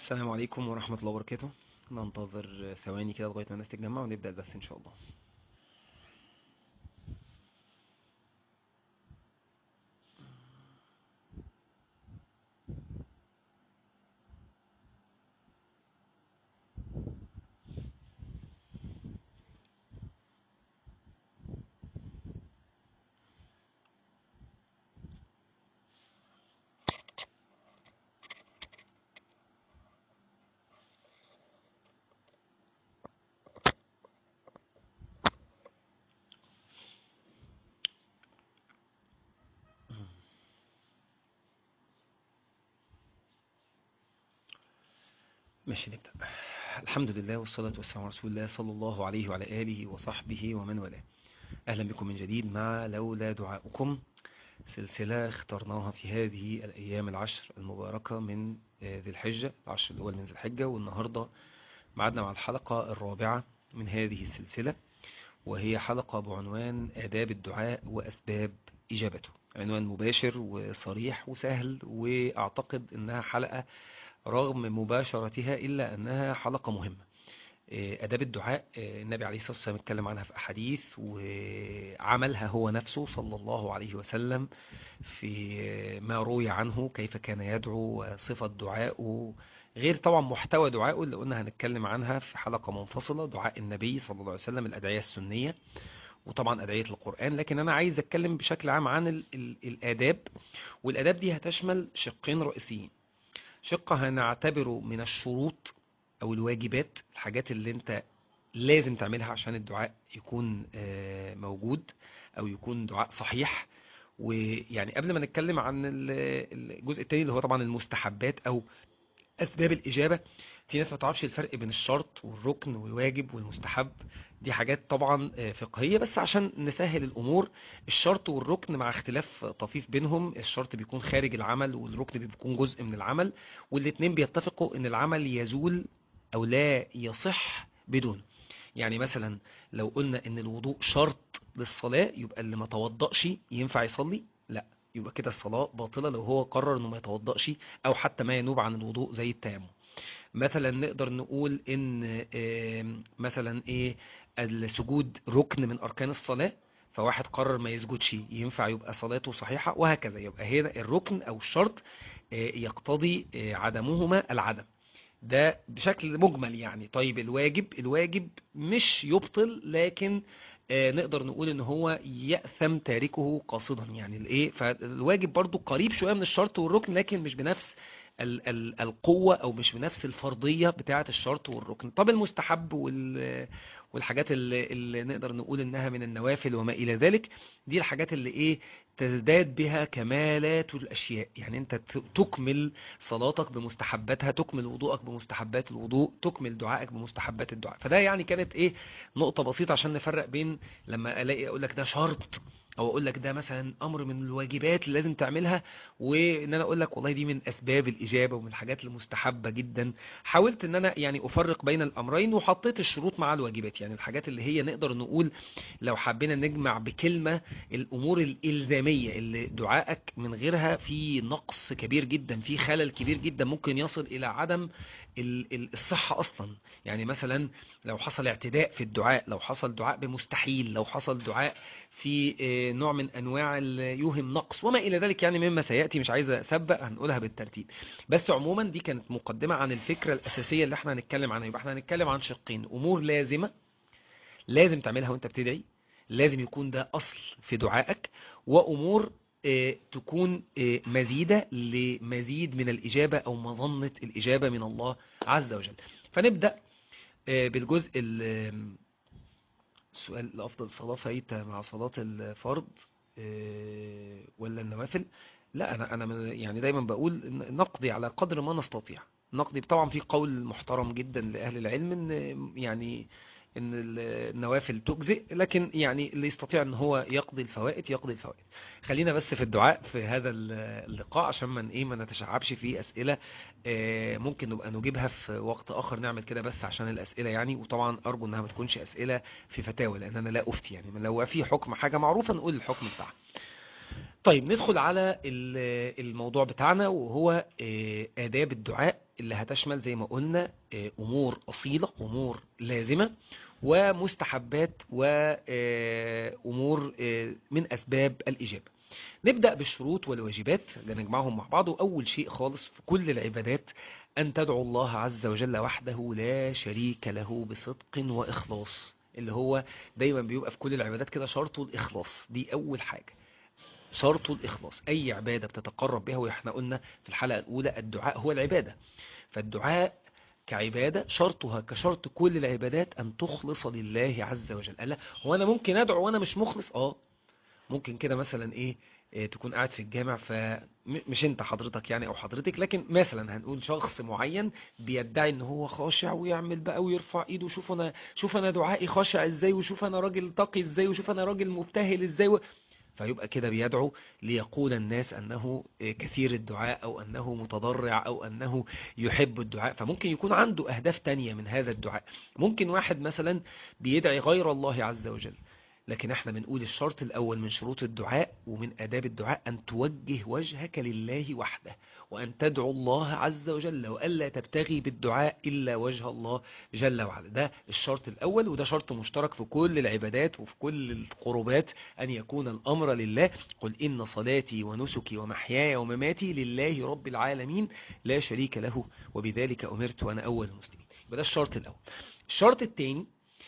السلام عليكم ورحمة الله وبركاته ننتظر ثواني كده لغاية ما الناس تتجمع ونبدأ البث إن شاء الله ماشي نبدأ الحمد لله والصلاة والسلام على رسول الله صلى الله عليه وعلى آله وصحبه ومن والاه أهلا بكم من جديد مع لولا دعاؤكم سلسلة اخترناها في هذه الأيام العشر المباركة من ذي الحجة العشر الأول من ذي الحجة والنهاردة معدنا مع الحلقة الرابعة من هذه السلسلة وهي حلقة بعنوان آداب الدعاء وأسباب إجابته عنوان مباشر وصريح وسهل وأعتقد أنها حلقة رغم مباشرتها إلا أنها حلقة مهمة أداب الدعاء النبي عليه الصلاة والسلام اتكلم عنها في أحاديث وعملها هو نفسه صلى الله عليه وسلم في ما روي عنه كيف كان يدعو وصفة دعائه غير طبعا محتوى دعائه اللي قلنا هنتكلم عنها في حلقة منفصلة دعاء النبي صلى الله عليه وسلم الأدعية السنية وطبعا أدعية القرآن لكن أنا عايز أتكلم بشكل عام عن ال ال الآداب والآداب دي هتشمل شقين رئيسيين شق هنعتبره من الشروط او الواجبات الحاجات اللي انت لازم تعملها عشان الدعاء يكون موجود او يكون دعاء صحيح ويعني قبل ما نتكلم عن الجزء التاني اللي هو طبعا المستحبات او اسباب الاجابة في ناس ما تعرفش الفرق بين الشرط والركن والواجب والمستحب دي حاجات طبعا فقهية بس عشان نسهل الأمور الشرط والركن مع اختلاف طفيف بينهم الشرط بيكون خارج العمل والركن بيكون جزء من العمل والاتنين بيتفقوا ان العمل يزول او لا يصح بدون يعني مثلا لو قلنا ان الوضوء شرط للصلاة يبقى اللي ما توضأش ينفع يصلي لا يبقى كده الصلاة باطلة لو هو قرر انه ما يتوضأش او حتى ما ينوب عن الوضوء زي التيمم مثلا نقدر نقول ان مثلا ايه السجود ركن من اركان الصلاة فواحد قرر ما يسجدش ينفع يبقى صلاته صحيحة وهكذا يبقى هنا الركن او الشرط يقتضي عدمهما العدم ده بشكل مجمل يعني طيب الواجب الواجب مش يبطل لكن نقدر نقول ان هو يأثم تاركه قاصدا يعني الايه فالواجب برضو قريب شوية من الشرط والركن لكن مش بنفس ال ال القوة او مش بنفس الفرضية بتاعة الشرط والركن طب المستحب وال والحاجات اللي, اللي نقدر نقول انها من النوافل وما الى ذلك دي الحاجات اللي ايه تزداد بها كمالات الاشياء يعني انت تكمل صلاتك بمستحباتها تكمل وضوءك بمستحبات الوضوء تكمل دعائك بمستحبات الدعاء فده يعني كانت ايه نقطة بسيطة عشان نفرق بين لما الاقي اقول لك ده شرط او اقول لك ده مثلا امر من الواجبات اللي لازم تعملها وان انا اقول لك والله دي من اسباب الاجابه ومن الحاجات المستحبه جدا حاولت ان انا يعني افرق بين الامرين وحطيت الشروط مع الواجبات يعني الحاجات اللي هي نقدر نقول لو حبينا نجمع بكلمه الامور الالزاميه اللي دعائك من غيرها في نقص كبير جدا في خلل كبير جدا ممكن يصل الى عدم الصحة أصلا يعني مثلا لو حصل اعتداء في الدعاء لو حصل دعاء بمستحيل لو حصل دعاء في نوع من أنواع يوهم نقص وما إلى ذلك يعني مما سيأتي مش عايز أسبق هنقولها بالترتيب بس عموما دي كانت مقدمة عن الفكرة الأساسية اللي احنا هنتكلم عنها يبقى احنا هنتكلم عن شقين أمور لازمة لازم تعملها وانت بتدعي لازم يكون ده أصل في دعائك وأمور تكون مزيدة لمزيد من الإجابة أو مظنة الإجابة من الله عز وجل فنبدأ بالجزء السؤال الأفضل صلاة فايتة مع صلاة الفرض ولا النوافل لا أنا أنا يعني دايما بقول نقضي على قدر ما نستطيع نقضي طبعا في قول محترم جدا لأهل العلم إن يعني ان النوافل تجزئ لكن يعني اللي يستطيع ان هو يقضي الفوائد يقضي الفوائد خلينا بس في الدعاء في هذا اللقاء عشان ما ايه ما نتشعبش في اسئله ممكن نبقى نجيبها في وقت اخر نعمل كده بس عشان الاسئله يعني وطبعا ارجو انها ما تكونش اسئله في فتاوى لان انا لا افتي يعني لو في حكم حاجه معروفه نقول الحكم بتاعها طيب ندخل على ال- الموضوع بتاعنا وهو آه، آداب الدعاء اللي هتشمل زي ما قلنا آه، أمور أصيلة أمور لازمة ومستحبات وأمور من أسباب الإجابة نبدأ بالشروط والواجبات نجمعهم مع بعض وأول شيء خالص في كل العبادات أن تدعو الله عز وجل وحده لا شريك له بصدق وإخلاص اللي هو دايما بيبقى في كل العبادات كده شرطه الإخلاص دي أول حاجة شرطه الإخلاص أي عبادة بتتقرب بها وإحنا قلنا في الحلقة الأولى الدعاء هو العبادة فالدعاء كعبادة شرطها كشرط كل العبادات أن تخلص لله عز وجل قال لا هو أنا ممكن أدعو وأنا مش مخلص آه ممكن كده مثلا إيه إيه، تكون قاعد في الجامع فمش انت حضرتك يعني او حضرتك لكن مثلا هنقول شخص معين بيدعي ان هو خاشع ويعمل بقى ويرفع ايده شوف انا شوف انا دعائي خاشع ازاي وشوف انا راجل تقي ازاي وشوف انا راجل مبتهل ازاي و... فيبقى كده بيدعو ليقول الناس أنه كثير الدعاء أو أنه متضرع أو أنه يحب الدعاء فممكن يكون عنده أهداف تانية من هذا الدعاء ممكن واحد مثلا بيدعي غير الله عز وجل لكن احنا بنقول الشرط الأول من شروط الدعاء ومن آداب الدعاء أن توجه وجهك لله وحده وأن تدعو الله عز وجل وألا تبتغي بالدعاء إلا وجه الله جل وعلا ده الشرط الأول وده شرط مشترك في كل العبادات وفي كل القربات أن يكون الأمر لله قل إن صلاتي ونسكي ومحياي ومماتي لله رب العالمين لا شريك له وبذلك أمرت وأنا أول المسلمين يبقى ده الشرط الأول الشرط الثاني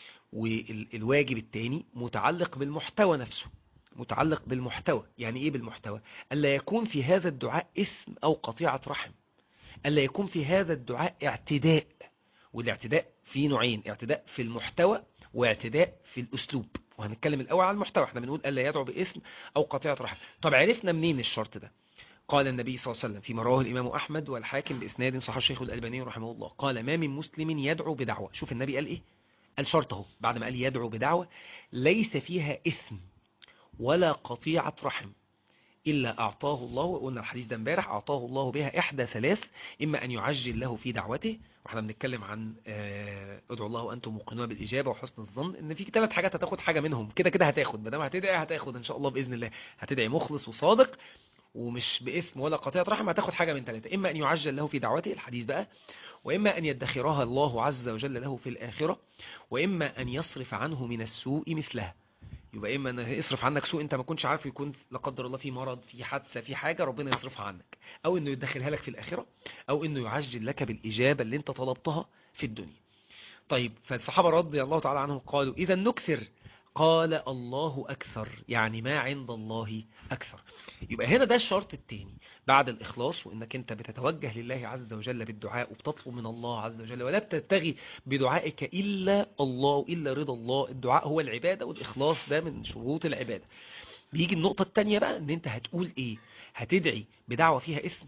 والواجب الثاني متعلق بالمحتوى نفسه متعلق بالمحتوى يعني ايه بالمحتوى ألا يكون في هذا الدعاء اسم أو قطيعة رحم ألا يكون في هذا الدعاء اعتداء والاعتداء في نوعين اعتداء في المحتوى واعتداء في الأسلوب وهنتكلم الأول عن المحتوى احنا بنقول ألا يدعو باسم أو قطيعة رحم طب عرفنا منين الشرط ده قال النبي صلى الله عليه وسلم فيما رواه الإمام أحمد والحاكم بإسناد صحيح الشيخ الألباني رحمه الله قال ما من مسلم يدعو بدعوة شوف النبي قال إيه قال شرط اهو بعد ما قال يدعو بدعوة ليس فيها اسم ولا قطيعة رحم إلا أعطاه الله وقلنا الحديث ده امبارح أعطاه الله بها إحدى ثلاث إما أن يعجل له في دعوته واحنا بنتكلم عن آه، ادعوا الله وأنتم موقنون بالإجابة وحسن الظن إن في ثلاث حاجات هتاخد حاجة منهم كده كده هتاخد ما دام هتدعي هتاخد إن شاء الله بإذن الله هتدعي مخلص وصادق ومش باسم ولا قطيعة رحم هتاخد حاجة من ثلاثة إما أن يعجل له في دعوته الحديث بقى وإما أن يدخرها الله عز وجل له في الآخرة وإما أن يصرف عنه من السوء مثلها يبقى إما أن يصرف عنك سوء أنت ما كنتش عارف يكون لا قدر الله في مرض في حادثة في حاجة ربنا يصرفها عنك أو أنه يدخلها لك في الآخرة أو أنه يعجل لك بالإجابة اللي أنت طلبتها في الدنيا طيب فالصحابة رضي الله تعالى عنهم قالوا إذا نكثر قال الله أكثر يعني ما عند الله أكثر يبقى هنا ده الشرط التاني بعد الإخلاص وإنك أنت بتتوجه لله عز وجل بالدعاء وبتطلب من الله عز وجل ولا بتبتغي بدعائك إلا الله إلا رضا الله الدعاء هو العبادة والإخلاص ده من شروط العبادة بيجي النقطة التانية بقى إن أنت هتقول إيه هتدعي بدعوة فيها اسم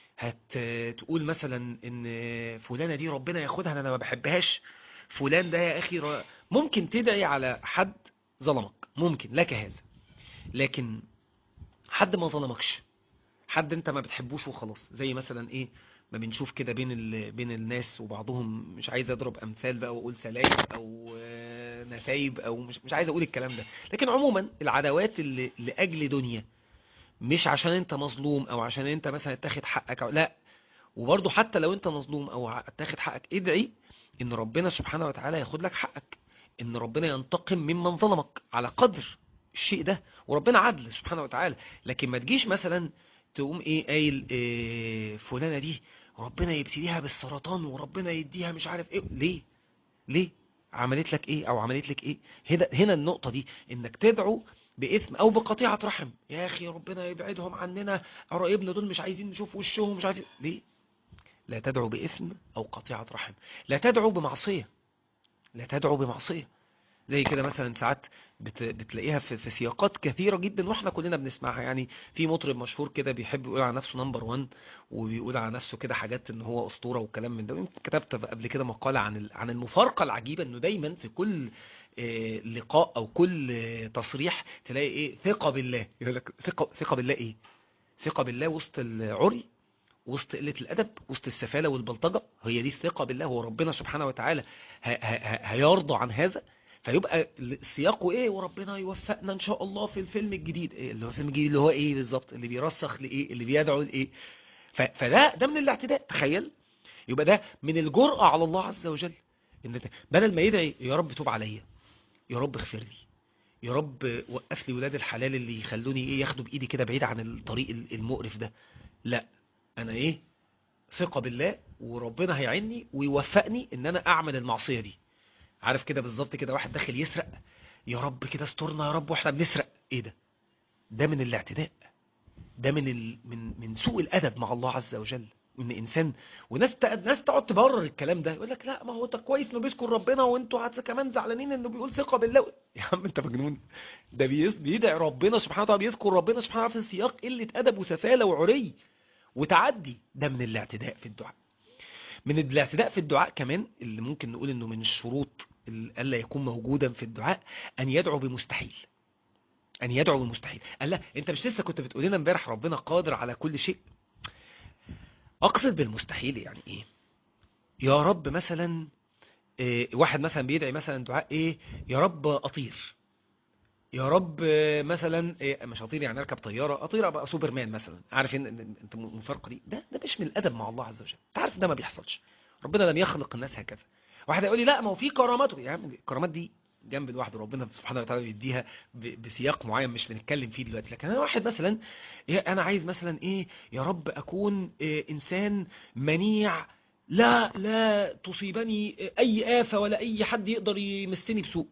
هتقول مثلا إن فلانة دي ربنا ياخدها أنا ما بحبهاش فلان ده يا أخي ر- ممكن تدعي على حد ظلمك ممكن لك هذا لكن حد ما ظلمكش حد انت ما بتحبوش وخلاص زي مثلا ايه ما بنشوف كده بين ال... بين الناس وبعضهم مش عايز اضرب امثال بقى واقول سلايب او آه، نسايب او مش مش عايز اقول الكلام ده لكن عموما العداوات اللي لاجل دنيا مش عشان انت مظلوم او عشان انت مثلا تاخد حقك أو لا وبرضه حتى لو انت مظلوم او تاخد حقك ادعي ان ربنا سبحانه وتعالى ياخد لك حقك ان ربنا ينتقم ممن ظلمك على قدر الشيء ده وربنا عدل سبحانه وتعالى لكن ما تجيش مثلا تقوم ايه قايل إيه فلانة دي ربنا يبتليها بالسرطان وربنا يديها مش عارف ايه ليه ليه عملت لك ايه او عملت لك ايه هنا هنا النقطة دي انك تدعو بإثم او بقطيعة رحم يا اخي ربنا يبعدهم عننا قرايبنا دول مش عايزين نشوف وشهم مش عارف إيه. ليه لا تدعو بإثم او قطيعة رحم لا تدعو بمعصية لا تدعو بمعصية زي كده مثلا ساعات بت... بتلاقيها في... في سياقات كثيرة جدا واحنا كلنا بنسمعها يعني في مطرب مشهور كده بيحب يقول على نفسه نمبر 1 وبيقول على نفسه كده حاجات ان هو اسطورة وكلام من ده يمكن كتبت قبل كده مقالة عن ال... عن المفارقة العجيبة انه دايما في كل آه، لقاء او كل آه، تصريح تلاقي ايه ثقة بالله يقول لك ثقة ثقة بالله ايه ثقة بالله وسط العري وسط قلة الأدب وسط السفالة والبلطجة هي دي الثقة بالله هو ربنا سبحانه وتعالى ه- ه- ه- هيرضى عن هذا فيبقى سياقه ايه وربنا يوفقنا ان شاء الله في الفيلم الجديد إيه اللي هو الفيلم الجديد اللي هو ايه بالظبط اللي بيرسخ لايه اللي بيدعو لايه ف- فده ده من الاعتداء تخيل يبقى ده من الجرأة على الله عز وجل ان ده- بدل ما يدعي يا رب توب عليا يا رب اغفر لي يا رب وقف لي ولاد الحلال اللي يخلوني ايه ياخدوا بايدي كده بعيد عن الطريق المقرف ده لا انا ايه ثقة بالله وربنا هيعيني ويوفقني ان انا اعمل المعصية دي عارف كده بالظبط كده واحد داخل يسرق يا رب كده استرنا يا رب واحنا بنسرق ايه ده ده من الاعتداء ده من ال... من من سوء الادب مع الله عز وجل ان انسان وناس ت... ناس تقعد تبرر الكلام ده يقول لك لا ما هو ده كويس انه بيذكر ربنا وانتوا عاد كمان زعلانين انه بيقول ثقه بالله يا عم انت مجنون ده بيس... بيدعي ربنا سبحانه وتعالى بيذكر ربنا سبحانه وتعالى في سياق قله ادب وسفاله وعري وتعدي ده من الاعتداء في الدعاء من الاعتداء في الدعاء كمان اللي ممكن نقول انه من الشروط اللي الا يكون موجودا في الدعاء ان يدعو بمستحيل ان يدعو بمستحيل قال لا انت مش لسه كنت بتقول لنا امبارح ربنا قادر على كل شيء اقصد بالمستحيل يعني ايه يا رب مثلا إيه واحد مثلا بيدعي مثلا دعاء ايه يا رب اطير يا رب آه، مثلا إيه مش اطير يعني اركب طياره اطير ابقى سوبرمان مثلا عارف ان إن- انت المفارقه دي ده ده مش من الادب مع الله عز وجل انت عارف ده ما بيحصلش ربنا لم يخلق الناس هكذا واحد يقول لي لا ما هو في كرامات يا عم الكرامات دي جنب لوحده ربنا سبحانه وتعالى بيديها ب- بسياق معين مش بنتكلم فيه دلوقتي لكن انا واحد مثلا إيه انا عايز مثلا ايه يا رب اكون إيه انسان منيع لا لا تصيبني اي آفة ولا اي حد يقدر يمسني بسوء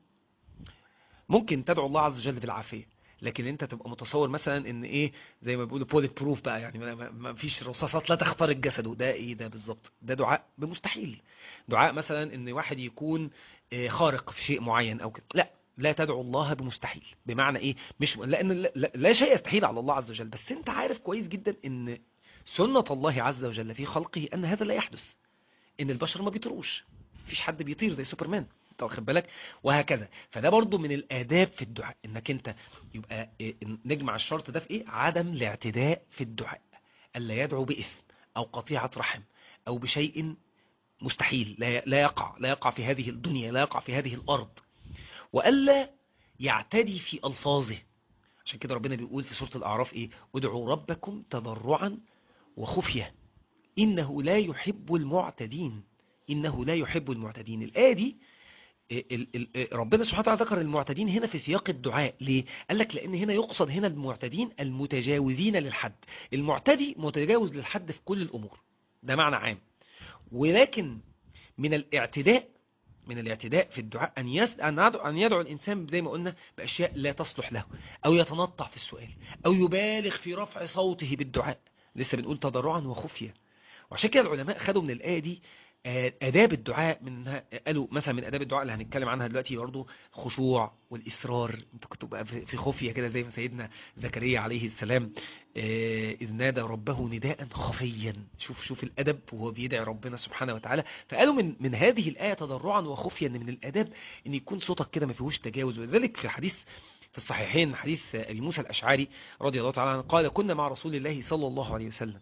ممكن تدعو الله عز وجل بالعافية لكن انت تبقى متصور مثلا ان ايه زي ما بيقولوا بوليت بروف بقى يعني ما- ما ما فيش رصاصات لا تخترق جسده ده ايه ده بالظبط ده دعاء بمستحيل دعاء مثلا ان واحد يكون آه، خارق في شيء معين او كده لا لا تدعو الله بمستحيل بمعنى ايه مش لان لا, لا, لا شيء يستحيل على الله عز وجل بس انت عارف كويس جدا ان سنة الله عز وجل في خلقه ان هذا لا يحدث ان البشر ما بيطيروش مفيش حد بيطير زي سوبرمان انت واخد بالك وهكذا فده برضو من الاداب في الدعاء انك انت يبقى إيه، نجمع الشرط ده في ايه عدم الاعتداء في الدعاء الا يدعو باثم او قطيعة رحم او بشيء مستحيل لا لا يقع لا يقع في هذه الدنيا لا يقع في هذه الارض والا يعتدي في الفاظه عشان كده ربنا بيقول في سورة الاعراف ايه ادعوا ربكم تضرعا وخفيه إنه لا يحب المعتدين إنه لا يحب المعتدين الآية دي ال- ال- ال- ربنا سبحانه وتعالى ذكر المعتدين هنا في سياق الدعاء ليه؟ قال لك لأن هنا يقصد هنا المعتدين المتجاوزين للحد المعتدي متجاوز للحد في كل الأمور ده معنى عام ولكن من الاعتداء من الاعتداء في الدعاء أن, يس... أن, يدعو... أن يدعو الإنسان زي ما قلنا بأشياء لا تصلح له أو يتنطع في السؤال أو يبالغ في رفع صوته بالدعاء لسه بنقول تضرعا وخفية وعشان كده العلماء خدوا من الآية دي آه، آداب الدعاء من قالوا مثلا من آداب الدعاء اللي هنتكلم عنها دلوقتي برضه خشوع والإصرار انتوا كنتوا بقى في في خفية كده زي ما سيدنا زكريا عليه السلام آه، إذ نادى ربه نداء خفيا شوف شوف الأدب وهو بيدعي ربنا سبحانه وتعالى فقالوا من من هذه الآية تضرعا وخفيا إن من الآداب إن يكون صوتك كده ما فيهوش تجاوز ولذلك في حديث في الصحيحين حديث أبي موسى الأشعري رضي الله تعالى عنه قال كنا مع رسول الله صلى الله عليه وسلم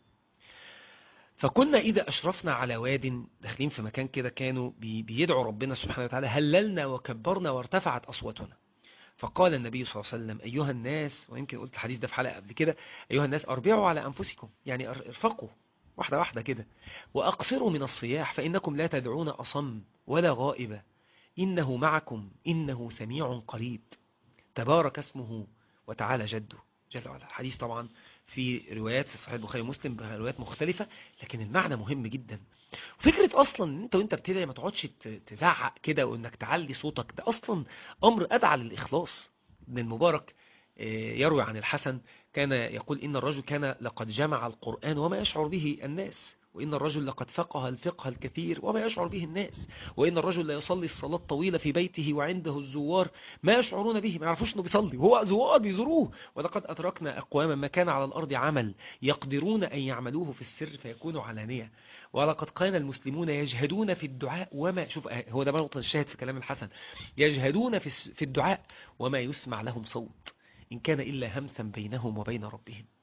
فكنا إذا أشرفنا على واد داخلين في مكان كده كانوا بي- بيدعوا ربنا سبحانه وتعالى هللنا وكبرنا وارتفعت أصواتنا فقال النبي صلى الله عليه وسلم أيها الناس ويمكن قلت الحديث ده في حلقة قبل كده أيها الناس أربعوا على أنفسكم يعني ار- ارفقوا واحدة واحدة كده وأقصروا من الصياح فإنكم لا تدعون أصم ولا غائبة إنه معكم إنه سميع قريب تبارك اسمه وتعالى جده جل وعلا الحديث طبعا في روايات في صحيح البخاري ومسلم بروايات مختلفة لكن المعنى مهم جدا فكرة اصلا ان انت وانت بتدعي ما تقعدش ت- تزعق كده وانك تعلي صوتك ده اصلا امر ادعى للاخلاص ابن المبارك آه، يروي عن الحسن كان يقول ان الرجل كان لقد جمع القرآن وما يشعر به الناس وإن الرجل لقد فقه الفقه الكثير وما يشعر به الناس وإن الرجل لا يصلي الصلاة الطويلة في بيته وعنده الزوار ما يشعرون به ما يعرفوش انه بيصلي وهو زوار بيزوروه ولقد أدركنا أقواما ما كان على الأرض عمل يقدرون أن يعملوه في السر فيكونوا علانية ولقد كان المسلمون يجهدون في الدعاء وما شوف هو ده نقطة الشاهد في كلام الحسن يجهدون في الس- في الدعاء وما يسمع لهم صوت إن كان إلا همسا بينهم وبين ربهم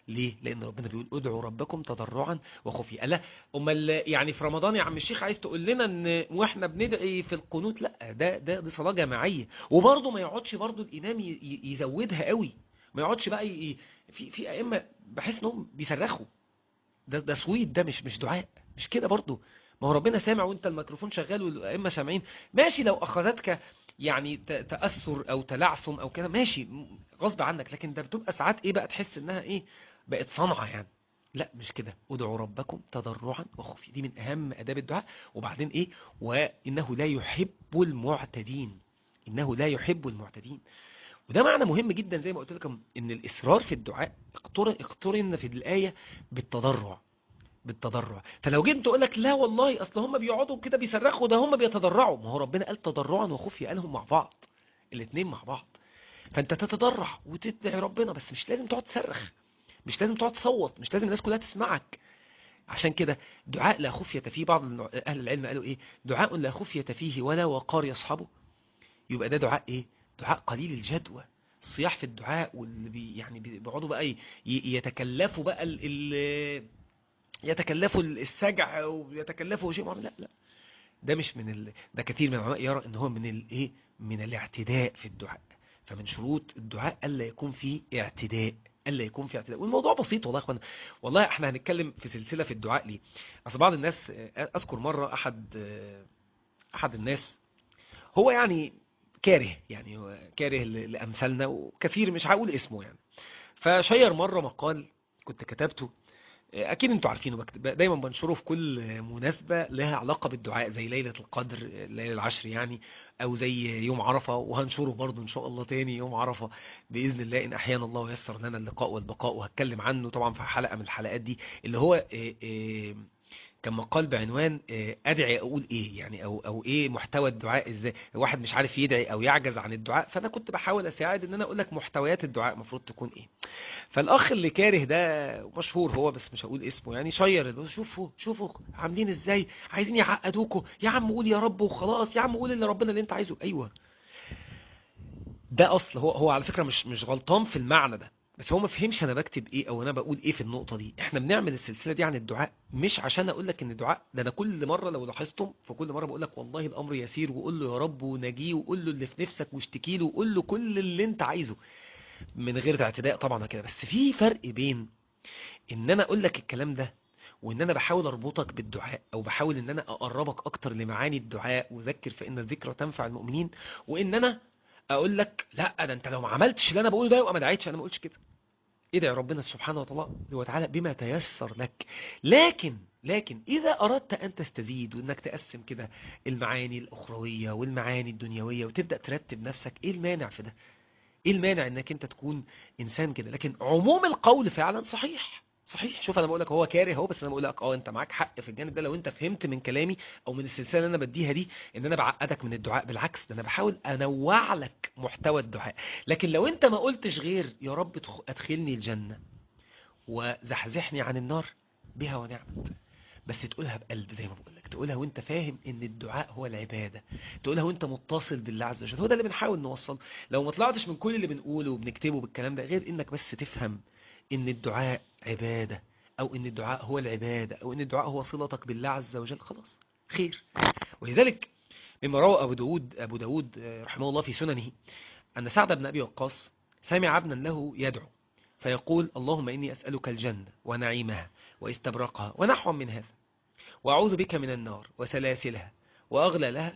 ليه لان ربنا بيقول ادعوا ربكم تضرعا وخفيا لا امال يعني في رمضان يا عم الشيخ عايز تقول لنا ان واحنا بندعي في القنوت لا ده ده دي صلاه جماعيه وبرضه ما يقعدش برضه الامام ي- ي- يزودها قوي ما يقعدش بقى ي... ي- في في ائمه بحس انهم بيصرخوا ده ده صويت ده مش مش دعاء مش كده برضه ما هو ربنا سامع وانت الميكروفون شغال والائمه سامعين ماشي لو اخذتك يعني ت- تاثر او تلعثم او كده ماشي م- غصب عنك لكن ده بتبقى ساعات ايه بقى تحس انها ايه بقت صنعه يعني لا مش كده ادعوا ربكم تضرعا وخفيا دي من اهم اداب الدعاء وبعدين ايه وانه لا يحب المعتدين انه لا يحب المعتدين وده معنى مهم جدا زي ما قلت لكم ان الاصرار في الدعاء اقترن اقترن في الايه بالتضرع بالتضرع فلو جيت تقول لك لا والله اصل هم بيقعدوا كده بيصرخوا ده هم بيتضرعوا ما هو ربنا قال تضرعا وخفيا قالهم مع بعض الاثنين مع بعض فانت تتضرع وتدعي ربنا بس مش لازم تقعد تصرخ مش لازم تقعد تصوت مش لازم الناس كلها تسمعك عشان كده دعاء لا خفية فيه بعض النوع- اهل العلم قالوا ايه دعاء لا خفية فيه ولا وقار يصحبه يبقى ده دعاء ايه دعاء قليل الجدوى الصياح في الدعاء واللي بي يعني بي- بيقعدوا بقى ي- ي- يتكلفوا بقى ال ال يتكلفوا السجع ويتكلفوا شيء معين لا لا ده مش من ال... ده كثير من العلماء يرى ان هو من الايه من الاعتداء في الدعاء فمن شروط الدعاء الا يكون فيه اعتداء الا يكون فيه اعتداء والموضوع بسيط والله يا اخوانا والله احنا هنتكلم في سلسله في الدعاء ليه اصل بعض الناس آه، اذكر مره احد آه، احد الناس هو يعني كاره يعني هو كاره ل- لامثالنا وكثير مش هقول اسمه يعني فشير مره مقال كنت كتبته اكيد انتوا عارفينه بكتب دايما بنشره في كل مناسبة لها علاقة بالدعاء زي ليلة القدر ليلة العشر يعني او زي يوم عرفة وهنشره برضو ان شاء الله تاني يوم عرفة باذن الله ان احيانا الله ييسر لنا اللقاء والبقاء وهتكلم عنه طبعا في حلقة من الحلقات دي اللي هو إيه إيه كان مقال بعنوان إيه ادعي اقول ايه يعني او او ايه محتوى الدعاء ازاي واحد مش عارف يدعي او يعجز عن الدعاء فانا كنت بحاول اساعد ان انا اقول لك محتويات الدعاء المفروض تكون ايه فالاخ اللي كاره ده مشهور هو بس مش هقول اسمه يعني شير اللي هو شوفوا شوفوا عاملين ازاي عايزين يعقدوكوا يا عم قول يا رب وخلاص يا عم قول اللي ربنا اللي انت عايزه ايوه ده اصل هو هو على فكره مش مش غلطان في المعنى ده بس هو ما فهمش انا بكتب ايه او انا بقول ايه في النقطه دي احنا بنعمل السلسله دي عن الدعاء مش عشان اقول لك ان الدعاء ده انا كل مره لو لاحظتم في كل مره بقول لك والله الامر يسير وقول له يا رب ونجيه وقول له اللي في نفسك واشتكي له وقول له كل اللي انت عايزه من غير اعتداء طبعا كده بس في فرق بين ان انا اقول لك الكلام ده وان انا بحاول اربطك بالدعاء او بحاول ان انا اقربك اكتر لمعاني الدعاء وذكر فان الذكرى تنفع المؤمنين وان انا اقول لك لا ده انت لو ما عملتش اللي انا بقوله ده يبقى ما دعيتش انا ما قلتش كده ادعي ربنا سبحانه وتعالى وتعالى بما تيسر لك لكن لكن اذا اردت ان تستزيد وانك تقسم كده المعاني الاخرويه والمعاني الدنيويه وتبدا ترتب نفسك ايه المانع في ده ايه المانع انك انت تكون انسان كده لكن عموم القول فعلا صحيح صحيح شوف انا بقول لك هو كاره اهو بس انا بقول لك اه انت معاك حق في الجانب ده لو انت فهمت من كلامي او من السلسله اللي انا بديها دي ان انا بعقدك من الدعاء بالعكس ده انا بحاول انوع لك محتوى الدعاء لكن لو انت ما قلتش غير يا رب ادخ- ادخلني الجنه وزحزحني عن النار بها ونعمت بس تقولها بقلب زي ما بقول لك تقولها وانت فاهم ان الدعاء هو العباده تقولها وانت متصل بالله عز وجل هو ده اللي بنحاول نوصله لو ما طلعتش من كل اللي بنقوله وبنكتبه بالكلام ده غير انك بس تفهم ان الدعاء عباده او ان الدعاء هو العباده او ان الدعاء هو صلتك بالله عز وجل خلاص خير ولذلك مما روى ابو داود ابو داود آه، رحمه الله في سننه ان سعد بن ابي وقاص سمع ابنا له يدعو فيقول اللهم اني اسالك الجنه ونعيمها واستبرقها ونحوا من هذا وأعوذ بك من النار وسلاسلها وأغلالها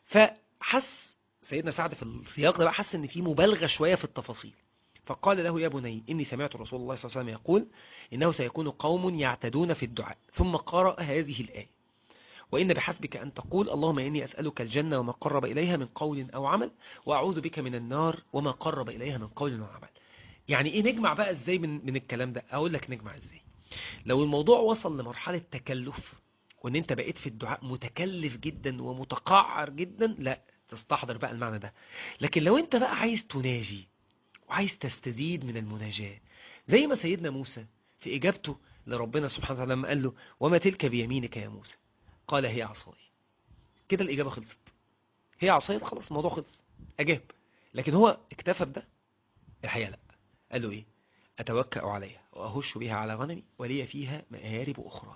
فحس سيدنا سعد في السياق ده بقى حس ان في مبالغة شوية في التفاصيل فقال له يا بني إني سمعت رسول الله صلى الله عليه وسلم يقول إنه سيكون قوم يعتدون في الدعاء ثم قرأ هذه الآية وإن بحسبك أن تقول اللهم إني أسألك الجنة وما قرب إليها من قول أو عمل وأعوذ بك من النار وما قرب إليها من قول أو عمل يعني إيه نجمع بقى إزاي من, من الكلام ده أقول لك نجمع إزاي لو الموضوع وصل لمرحلة تكلف وان انت بقيت في الدعاء متكلف جدا ومتقعر جدا لا تستحضر بقى المعنى ده لكن لو انت بقى عايز تناجي وعايز تستزيد من المناجاة زي ما سيدنا موسى في اجابته لربنا سبحانه وتعالى لما قال له وما تلك بيمينك يا موسى قال هي عصاي كده الاجابة خلصت هي عصاي خلاص الموضوع خلص اجاب لكن هو اكتفى بده الحقيقة لا قال له ايه أتوكأ عليها وأهش بها على غنمي ولي فيها مآرب أخرى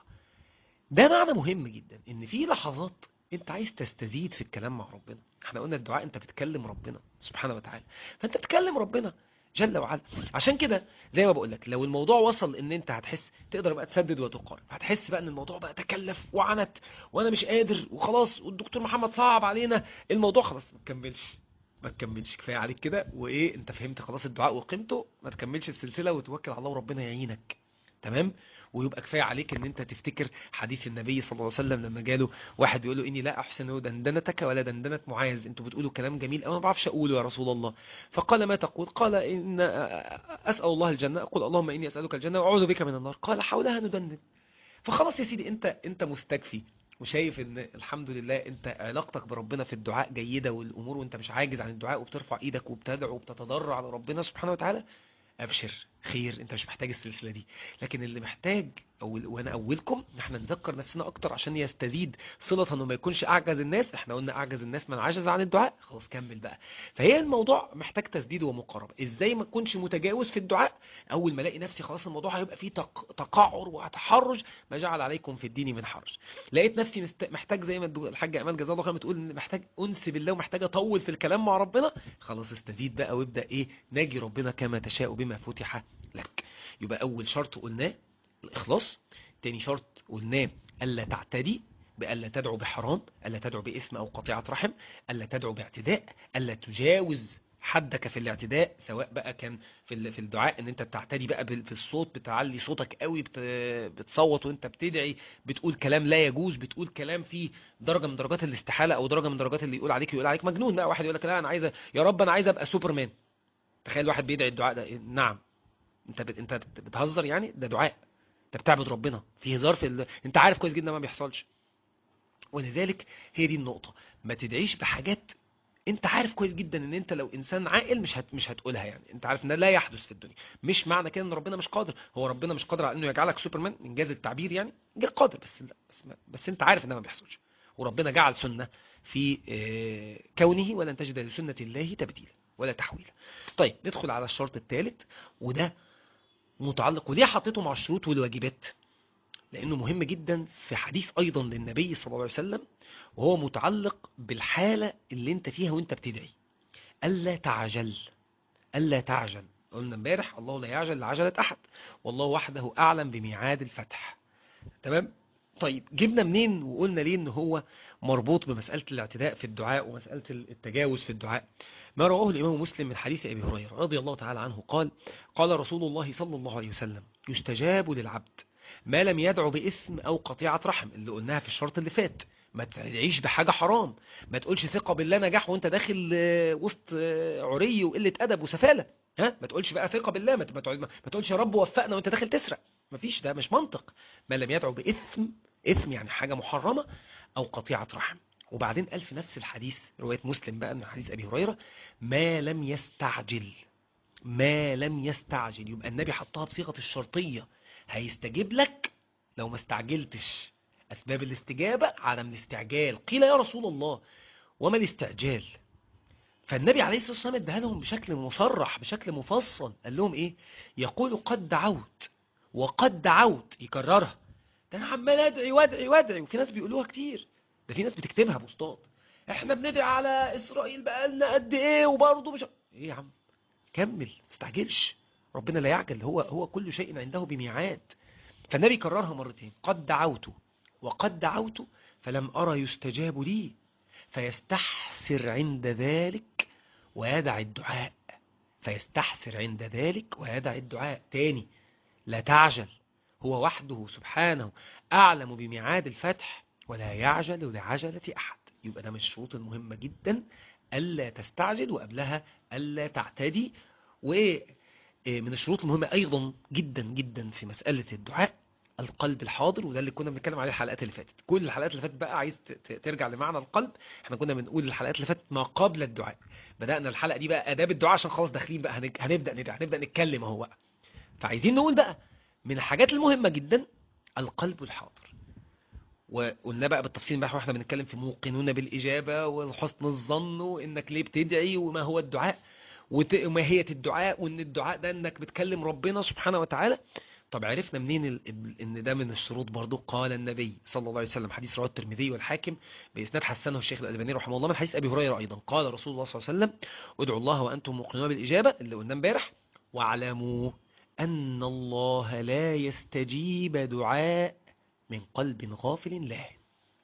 ده معنى مهم جدا ان في لحظات انت عايز تستزيد في الكلام مع ربنا احنا قلنا الدعاء انت بتكلم ربنا سبحانه وتعالى فانت بتكلم ربنا جل وعلا عشان كده زي ما بقول لك لو الموضوع وصل ان انت هتحس تقدر بقى تسدد وتقارب هتحس بقى ان الموضوع بقى تكلف وعنت وانا مش قادر وخلاص والدكتور محمد صعب علينا الموضوع خلاص ما تكملش ما تكملش كفايه عليك كده وايه انت فهمت خلاص الدعاء وقيمته ما تكملش السلسله وتوكل على الله وربنا يعينك تمام ويبقى كفايه عليك ان انت تفتكر حديث النبي صلى الله عليه وسلم لما جاله واحد بيقول له اني لا احسن دندنتك ولا دندنه معاذ انتوا بتقولوا كلام جميل انا ما بعرفش اقوله يا رسول الله فقال ما تقول قال ان اسال الله الجنه اقول اللهم اني اسالك الجنه واعوذ بك من النار قال حولها ندندن فخلاص يا سيدي انت انت مستكفي وشايف ان الحمد لله انت علاقتك بربنا في الدعاء جيده والامور وانت مش عاجز عن الدعاء وبترفع ايدك وبتدعو وبتتضرع لربنا سبحانه وتعالى ابشر خير انت مش محتاج السلسله دي لكن اللي محتاج او وانا اولكم ان احنا نذكر نفسنا اكتر عشان يستزيد صله انه ما يكونش اعجز الناس احنا قلنا اعجز الناس من عجز عن الدعاء خلاص كمل بقى فهي الموضوع محتاج تسديد ومقاربه ازاي ما تكونش متجاوز في الدعاء اول ما الاقي نفسي خلاص الموضوع هيبقى فيه تق... تقعر وتحرج ما جعل عليكم في الدين من حرج لقيت نفسي مست... محتاج زي ما الحاج امال جزاه الله خير بتقول ان محتاج انس بالله ومحتاج اطول في الكلام مع ربنا خلاص استزيد بقى وابدا ايه ناجي ربنا كما تشاء بما فتح لك يبقى اول شرط قلناه الاخلاص تاني شرط قلناه الا تعتدي بألا تدعو بحرام ألا تدعو بإثم أو قطيعة رحم ألا تدعو باعتداء ألا تجاوز حدك في الاعتداء سواء بقى كان في في الدعاء ان انت بتعتدي بقى في الصوت بتعلي صوتك قوي بتصوت وانت بتدعي بتقول كلام لا يجوز بتقول كلام فيه درجه من درجات الاستحاله او درجه من درجات اللي يقول عليك يقول عليك مجنون بقى واحد يقول لك لا انا عايز يا رب انا عايز ابقى سوبرمان تخيل واحد بيدعي الدعاء ده نعم انت بت... انت بتهزر يعني ده دعاء انت بتعبد ربنا في هزار في ال... انت عارف كويس جدا ما بيحصلش ولذلك هي دي النقطه ما تدعيش بحاجات انت عارف كويس جدا ان انت لو انسان عاقل مش هت... مش هتقولها يعني انت عارف ان لا يحدث في الدنيا مش معنى كده ان ربنا مش قادر هو ربنا مش قادر على انه يجعلك سوبرمان انجاز التعبير يعني قادر بس لا بس, ما... بس انت عارف ان ده ما بيحصلش وربنا جعل سنه في كونه ولن تجد لسنه الله تبديلا ولا تحويلا طيب ندخل على الشرط الثالث وده متعلق وليه حطيته مع الشروط والواجبات لانه مهم جدا في حديث ايضا للنبي صلى الله عليه وسلم وهو متعلق بالحالة اللي انت فيها وانت بتدعي الا تعجل الا تعجل قلنا امبارح الله لا يعجل لعجلة احد والله وحده اعلم بميعاد الفتح تمام طيب جبنا منين وقلنا ليه ان هو مربوط بمسألة الاعتداء في الدعاء ومسألة التجاوز في الدعاء ما رواه الإمام مسلم من حديث أبي هريرة رضي الله تعالى عنه قال قال رسول الله صلى الله عليه وسلم يستجاب للعبد ما لم يدعو باسم أو قطيعة رحم اللي قلناها في الشرط اللي فات ما تدعيش بحاجة حرام ما تقولش ثقة بالله نجاح وانت داخل وسط عري وقلة أدب وسفالة ها ما تقولش بقى ثقة بالله ما ما تقولش يا رب وفقنا وانت داخل تسرق ما فيش ده مش منطق ما لم يدعو باسم اسم يعني حاجة محرمة أو قطيعة رحم وبعدين قال في نفس الحديث رواية مسلم بقى من حديث أبي هريرة ما لم يستعجل ما لم يستعجل يبقى النبي حطها بصيغة الشرطية هيستجيب لك لو ما استعجلتش أسباب الاستجابة عدم الاستعجال قيل يا رسول الله وما الاستعجال فالنبي عليه الصلاة والسلام اداها لهم بشكل مصرح بشكل مفصل قال لهم ايه يقول قد دعوت وقد دعوت يكررها ده انا عمال ادعي وادعي وادعي وفي ناس بيقولوها كتير ده في ناس بتكتبها بوستات احنا بندعي على اسرائيل بقالنا قد ايه وبرضه مش ايه يا عم كمل ما تستعجلش ربنا لا يعجل هو هو كل شيء عنده بميعاد فالنبي كررها مرتين قد دعوت وقد دعوت فلم أرى يستجاب لي فيستحسر عند ذلك ويدع الدعاء فيستحسر عند ذلك ويدع الدعاء تاني لا تعجل هو وحده سبحانه أعلم بميعاد الفتح ولا يعجل لعجلة أحد يبقى ده من الشروط المهمة جدا ألا تستعجل وقبلها ألا تعتدي ومن الشروط المهمة أيضا جدا جدا في مسألة الدعاء القلب الحاضر وده اللي كنا بنتكلم عليه الحلقات اللي فاتت كل الحلقات اللي فاتت بقى عايز ترجع لمعنى القلب احنا كنا بنقول الحلقات اللي فاتت ما قبل الدعاء بدأنا الحلقة دي بقى آداب الدعاء عشان خلاص داخلين بقى هنبدأ ندعي هنبدأ نتكلم اهو بقى فعايزين نقول بقى من الحاجات المهمة جدا القلب الحاضر وقلنا بقى بالتفصيل بقى واحنا بنتكلم في موقنون بالإجابة وحسن الظن وإنك ليه بتدعي وما هو الدعاء وت- وماهية الدعاء وان الدعاء ده انك بتكلم ربنا سبحانه وتعالى طب عرفنا منين ال- ال- ان ده من الشروط برضو قال النبي صلى الله عليه وسلم حديث رواه الترمذي والحاكم باسناد حسنه الشيخ الالباني رحمه الله من حديث ابي هريره ايضا قال رسول الله صلى الله عليه وسلم ادعوا الله وانتم موقنون بالاجابه اللي قلنا امبارح واعلموا ان الله لا يستجيب دعاء من قلب غافل لاهن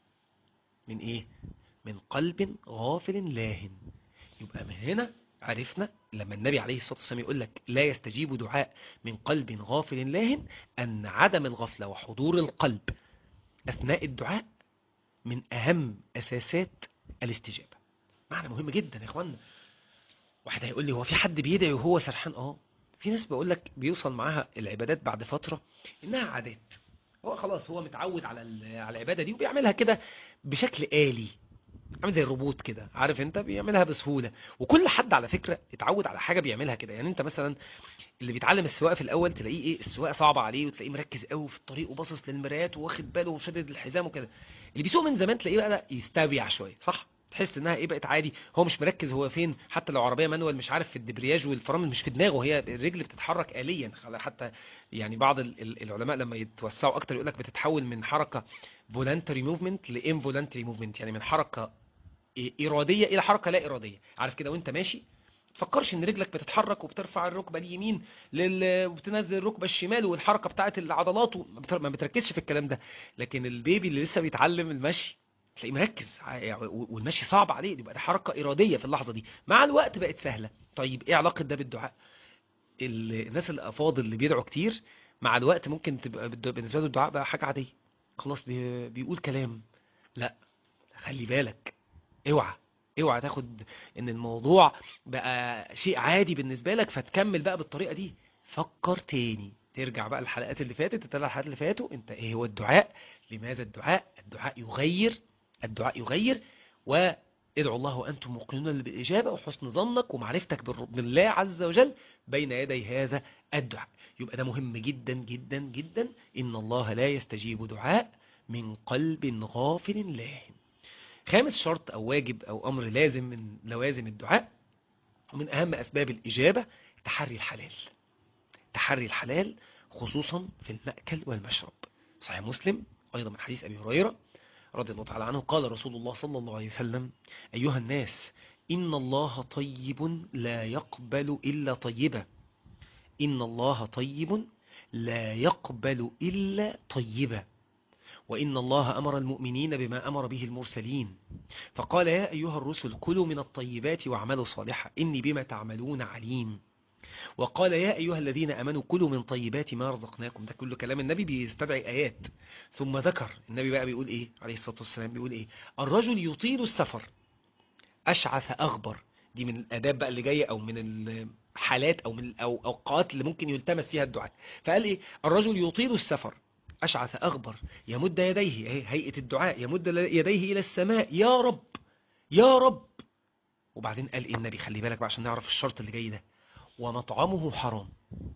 من ايه من قلب غافل لاهن يبقى من هنا عرفنا لما النبي عليه الصلاة والسلام يقول لك لا يستجيب دعاء من قلب غافل لاهن أن عدم الغفلة وحضور القلب أثناء الدعاء من أهم أساسات الاستجابة معنى مهم جدا يا إخوانا واحد هيقول لي هو في حد بيدعي وهو سرحان اه في ناس بقول لك بيوصل معاها العبادات بعد فترة إنها عادات هو خلاص هو متعود على ال- على العبادة دي وبيعملها كده بشكل آلي عامل زي الروبوت كده عارف انت بيعملها بسهولة وكل حد على فكرة اتعود على حاجة بيعملها كده يعني انت مثلا اللي بيتعلم السواقه في الاول تلاقيه ايه السواقه صعبه عليه وتلاقيه مركز قوي في الطريق وباصص للمرايات واخد باله وشادد الحزام وكده اللي بيسوق من زمان تلاقيه بقى يستبيع شويه صح تحس انها ايه بقت عادي هو مش مركز هو فين حتى لو عربيه مانوال مش عارف في الدبرياج والفرامل مش في دماغه هي الرجل بتتحرك آليا حتى يعني بعض ال- ال- العلماء لما يتوسعوا اكتر يقول لك بتتحول من حركه فولنتري موفمنت لانفولنتري موفمنت يعني من حركه إيه- اراديه الى حركه لا اراديه عارف كده وانت ماشي تفكرش ان رجلك بتتحرك وبترفع الركبه اليمين لل... وبتنزل الركبه الشمال والحركه بتاعه العضلات وما بتر- ما بتركزش في الكلام ده لكن البيبي اللي لسه بيتعلم المشي تلاقيه مركز ع- يعني و- والمشي صعب عليه يبقى ده حركه اراديه في اللحظه دي مع الوقت بقت سهله طيب ايه علاقه ده بالدعاء ال- الناس الافاضل اللي بيدعوا كتير مع الوقت ممكن تبقى بالد- بالنسبه له الدعاء بقى حاجه عاديه خلاص بي... بيقول كلام لا خلي بالك اوعى اوعى تاخد ان الموضوع بقى شيء عادي بالنسبة لك فتكمل بقى بالطريقة دي فكر تاني ترجع بقى الحلقات اللي فاتت تتابع الحلقات اللي فاتوا انت ايه هو الدعاء لماذا الدعاء الدعاء يغير الدعاء يغير وادعوا الله وانتم موقنون بالاجابه وحسن ظنك ومعرفتك بالر- بالله عز وجل بين يدي هذا الدعاء يبقى ده مهم جدا جدا جدا ان الله لا يستجيب دعاء من قلب غافل لاهن خامس شرط أو واجب أو أمر لازم من لوازم الدعاء ومن أهم أسباب الإجابة تحري الحلال تحري الحلال خصوصا في المأكل والمشرب صحيح مسلم أيضا من حديث أبي هريرة رضي الله تعالى عنه قال رسول الله صلى الله عليه وسلم أيها الناس إن الله طيب لا يقبل إلا طيبا إن الله طيب لا يقبل إلا طيبا وإن الله أمر المؤمنين بما أمر به المرسلين فقال يا أيها الرسل كلوا من الطيبات واعملوا صالحا إني بما تعملون عليم وقال يا أيها الذين أمنوا كلوا من طيبات ما رزقناكم ده كل كلام النبي بيستدعي آيات ثم ذكر النبي بقى بيقول إيه عليه الصلاة والسلام بيقول إيه الرجل يطيل السفر أشعث أغبر دي من الآداب بقى اللي جاية أو من الحالات أو من الأوقات اللي ممكن يلتمس فيها الدعاء فقال إيه الرجل يطيل السفر أشعث أغبر يمد يديه اهي هيئة الدعاء يمد يديه إلى السماء يا رب يا رب وبعدين قال إيه النبي خلي بالك بقى عشان نعرف الشرط اللي جاي ده ومطعمه حرام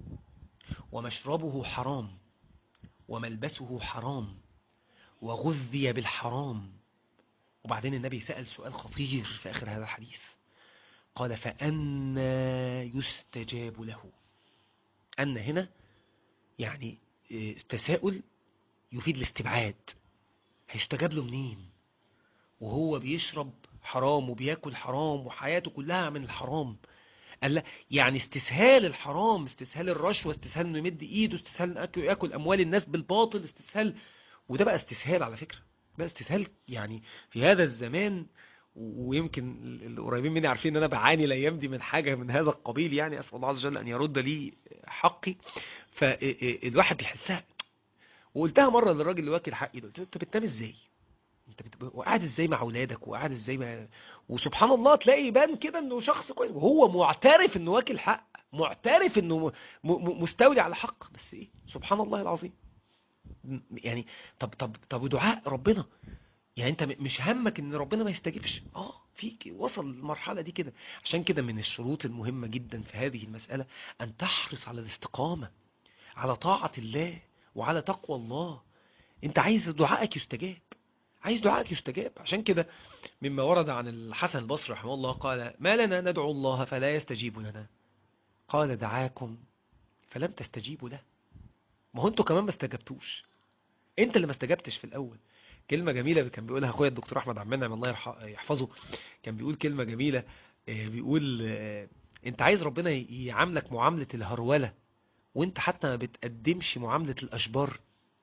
ومشربه حرام وملبسه حرام وغذي بالحرام وبعدين النبي سأل سؤال خطير في آخر هذا الحديث قال فأنا يستجاب له أن هنا يعني إيه، تساؤل يفيد الاستبعاد هيستجاب له منين وهو بيشرب حرام وبياكل حرام وحياته كلها من الحرام قال لا يعني استسهال الحرام استسهال الرشوة استسهال انه يمد ايده استسهال انه ياكل- ياكل اموال الناس بالباطل استسهال وده بقى استسهال على فكرة بقى استسهال يعني في هذا الزمان ويمكن القريبين مني عارفين ان انا بعاني الايام دي من حاجة من هذا القبيل يعني اسال الله عز وجل ان يرد لي حقي فالواحد بيحسها وقلتها مرة للراجل اللي واكل حقي ده قلت له انت بتنام ازاي انت بت... وقاعد ازاي مع اولادك وقاعد ازاي مع... وسبحان الله تلاقي يبان كده انه شخص كويس وهو معترف انه واكل حق معترف انه م... م... مستولي على حق بس ايه سبحان الله العظيم م- يعني طب طب طب ودعاء ربنا يعني انت م- مش همك ان ربنا ما يستجيبش اه فيك وصل المرحلة دي كده عشان كده من الشروط المهمة جدا في هذه المسألة ان تحرص على الاستقامة على طاعة الله وعلى تقوى الله انت عايز دعائك يستجاب عايز دعائك يستجاب عشان كده مما ورد عن الحسن البصري رحمه الله قال ما لنا ندعو الله فلا يستجيب لنا قال دعاكم فلم تستجيبوا له ما هو انتوا كمان ما استجبتوش انت اللي ما استجبتش في الاول كلمة جميلة كان بيقولها اخويا الدكتور احمد عبد المنعم الله يرح- يحفظه كان بيقول كلمة جميلة آه، بيقول آه، انت عايز ربنا يعاملك معاملة الهرولة وانت حتى ما بتقدمش معاملة الاشبار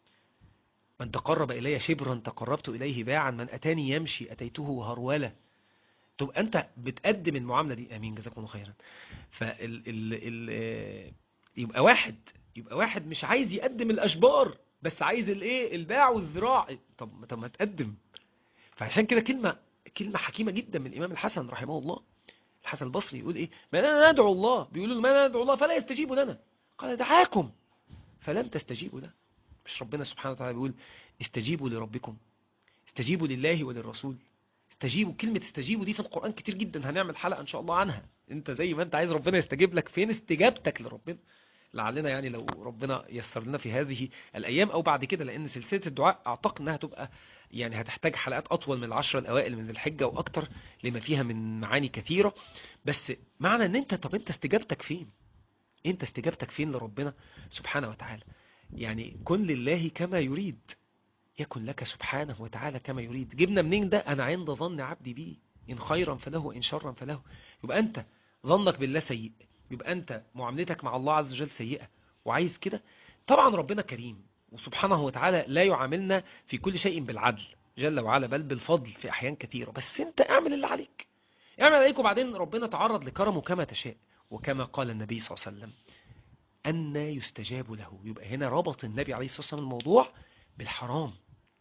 من تقرب الي شبرا تقربت اليه باعا من اتاني يمشي اتيته هرولة تبقى انت بتقدم المعاملة دي امين جزاكم الله خيرا فال ال ال آه، يبقى واحد يبقى واحد مش عايز يقدم الاشبار بس عايز الايه الباع والذراع طب طب ما تقدم فعشان كده كلمة كلمة حكيمة جدا من الامام الحسن رحمه الله الحسن البصري يقول ايه ما لنا ندعو الله بيقولوا له ما لنا ندعو الله فلا يستجيب لنا قال دعاكم فلم تستجيبوا له مش ربنا سبحانه وتعالى بيقول استجيبوا لربكم استجيبوا لله وللرسول استجيبوا كلمة استجيبوا دي في القرآن كتير جدا هنعمل حلقة ان شاء الله عنها انت زي ما انت عايز ربنا يستجيب لك فين استجابتك لربنا لعلنا يعني لو ربنا يسر لنا في هذه الايام او بعد كده لان سلسلة الدعاء اعتقد انها تبقى يعني هتحتاج حلقات اطول من العشرة الاوائل من الحجة واكتر لما فيها من معاني كثيرة بس معنى ان انت طب انت استجابتك فين انت استجابتك فين لربنا سبحانه وتعالى يعني كن لله كما يريد يكن لك سبحانه وتعالى كما يريد جبنا منين ده انا عند ظن عبدي بي ان خيرا فله وان شرا فله يبقى انت ظنك بالله سيء يبقى انت معاملتك مع الله عز وجل سيئة وعايز كده طبعا ربنا كريم وسبحانه وتعالى لا يعاملنا في كل شيء بالعدل جل وعلا بل بالفضل في احيان كثيرة بس انت اعمل اللي عليك اعمل عليك وبعدين ربنا تعرض لكرمه كما تشاء وكما قال النبي صلى الله عليه وسلم أن يستجاب له يبقى هنا ربط النبي عليه الصلاة والسلام الموضوع بالحرام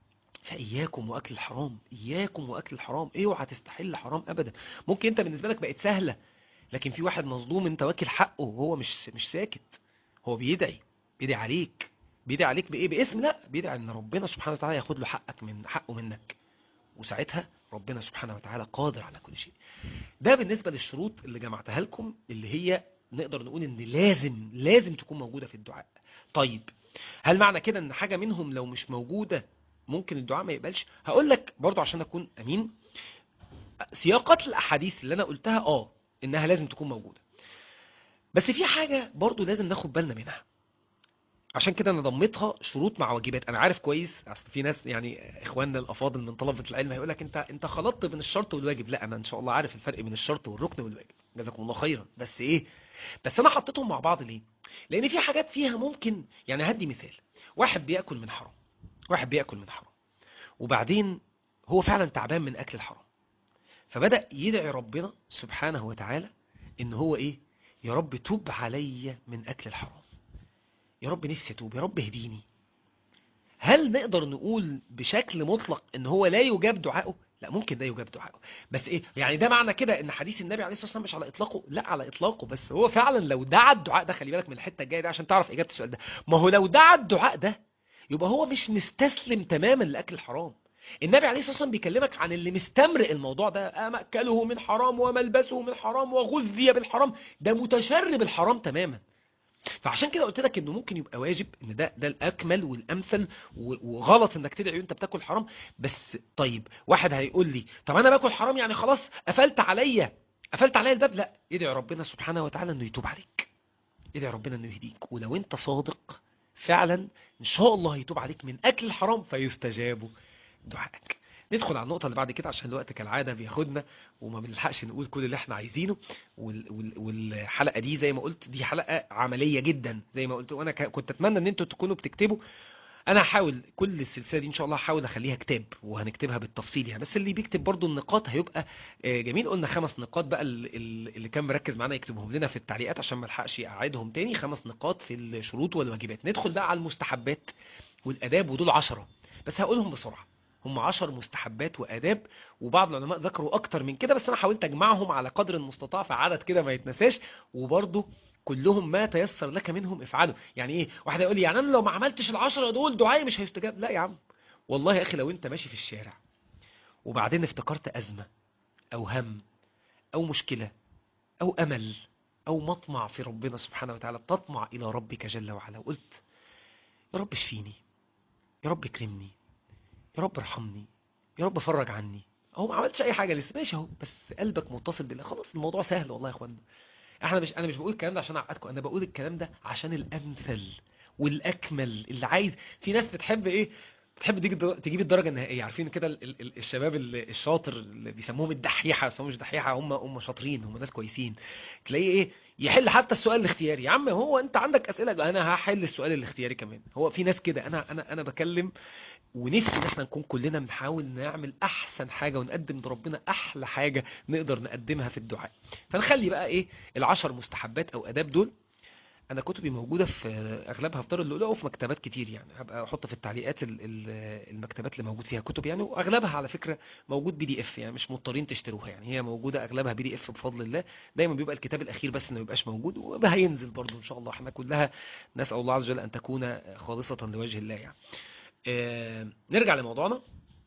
فإياكم وأكل الحرام إياكم وأكل الحرام اوعى تستحل حرام أبدا ممكن أنت بالنسبة لك بقت سهلة لكن في واحد مظلوم أنت واكل حقه وهو مش مش ساكت هو بيدعي بيدعي عليك بيدعي عليك بإيه باسم لا بيدعي أن ربنا سبحانه وتعالى ياخد له حقك من حقه منك وساعتها ربنا سبحانه وتعالى قادر على كل شيء ده بالنسبة للشروط اللي جمعتها لكم اللي هي نقدر نقول ان لازم لازم تكون موجودة في الدعاء طيب هل معنى كده ان حاجة منهم لو مش موجودة ممكن الدعاء ما يقبلش هقول لك برضو عشان اكون امين سياقات الاحاديث اللي انا قلتها اه انها لازم تكون موجودة بس في حاجة برضو لازم ناخد بالنا منها عشان كده انا ضميتها شروط مع واجبات انا عارف كويس اصل في ناس يعني اخواننا الافاضل من طلبه العلم هيقول لك انت انت خلطت بين الشرط والواجب لا انا ان شاء الله عارف الفرق بين الشرط والركن والواجب جزاكم الله خيرا بس ايه بس انا حطيتهم مع بعض ليه لان في حاجات فيها ممكن يعني هدي مثال واحد بياكل من حرام واحد بياكل من حرام وبعدين هو فعلا تعبان من اكل الحرام فبدا يدعي ربنا سبحانه وتعالى ان هو ايه يا رب توب عليا من اكل الحرام يا رب نفسي اتوب يا رب اهديني هل نقدر نقول بشكل مطلق ان هو لا يجاب دعائه لا ممكن ده يجاب دعائه بس ايه يعني ده معنى كده ان حديث النبي عليه الصلاه والسلام مش على اطلاقه لا على اطلاقه بس هو فعلا لو دعا الدعاء ده خلي بالك من الحته الجايه دي عشان تعرف اجابه السؤال ده ما هو لو دعا الدعاء ده يبقى هو مش مستسلم تماما لاكل الحرام النبي عليه الصلاه والسلام بيكلمك عن اللي مستمرئ الموضوع ده مأكله من حرام وملبسه من حرام وغذي بالحرام ده متشرب الحرام تماما فعشان كده قلت لك انه ممكن يبقى واجب ان ده ده الاكمل والامثل وغلط انك تدعي وانت بتاكل حرام بس طيب واحد هيقول لي طب انا باكل حرام يعني خلاص قفلت عليا قفلت عليا الباب لا ادعي ربنا سبحانه وتعالى انه يتوب عليك ادعي ربنا انه يهديك ولو انت صادق فعلا ان شاء الله يتوب عليك من اكل الحرام فيستجاب دعائك ندخل على النقطة اللي بعد كده عشان الوقت كالعادة بياخدنا وما بنلحقش نقول كل اللي احنا عايزينه وال وال والحلقة دي زي ما قلت دي حلقة عملية جدا زي ما قلت وانا كنت اتمنى ان انتوا تكونوا بتكتبوا انا هحاول كل السلسلة دي ان شاء الله هحاول اخليها كتاب وهنكتبها بالتفصيل يعني بس اللي بيكتب برضو النقاط هيبقى جميل قلنا خمس نقاط بقى اللي كان مركز معانا يكتبهم لنا في التعليقات عشان ما الحقش اعيدهم تاني خمس نقاط في الشروط والواجبات ندخل بقى على المستحبات والاداب ودول عشرة بس هقولهم بسرعة هم عشر مستحبات وآداب وبعض العلماء ذكروا أكتر من كده بس أنا حاولت أجمعهم على قدر المستطاع في عدد كده ما يتنساش وبرضه كلهم ما تيسر لك منهم افعله يعني ايه واحد يقول لي يعني انا لو ما عملتش العشرة دول دعائي مش هيستجاب لا يا عم والله يا اخي لو انت ماشي في الشارع وبعدين افتكرت ازمة او هم او مشكلة او امل او مطمع في ربنا سبحانه وتعالى بتطمع الى ربك جل وعلا وقلت يا رب اشفيني يا رب اكرمني يا رب ارحمني يا رب فرج عني اهو ما عملتش اي حاجه لسه ماشي اهو بس قلبك متصل بالله خلاص الموضوع سهل والله يا اخوانا احنا مش انا مش بقول الكلام ده عشان اعقدكم انا بقول الكلام ده عشان الامثل والاكمل اللي عايز في ناس بتحب ايه بتحب تيجي الدر- تجيب الدرجه النهائيه عارفين كده ال- ال- ال- الشباب ال- الشاطر اللي بيسموهم الدحيحه بس هم مش دحيحه هم هم شاطرين هم ناس كويسين تلاقيه ايه يحل حتى السؤال الاختياري يا عم هو انت عندك اسئله انا هحل السؤال الاختياري كمان هو في ناس كده انا انا انا بكلم ونفسي ان احنا نكون كلنا بنحاول نعمل احسن حاجه ونقدم لربنا احلى حاجه نقدر نقدمها في الدعاء فنخلي بقى ايه العشر مستحبات او اداب دول انا كتبي موجوده في اغلبها في دار اللؤلؤه وفي مكتبات كتير يعني هبقى احط في التعليقات ال- ال- المكتبات اللي موجود فيها كتب يعني واغلبها على فكره موجود بي دي اف يعني مش مضطرين تشتروها يعني هي موجوده اغلبها بي دي اف بفضل الله دايما بيبقى الكتاب الاخير بس اللي ما بيبقاش موجود وهينزل برضه ان شاء الله احنا كلها نسال الله عز وجل ان تكون خالصه لوجه الله يعني آه، نرجع لموضوعنا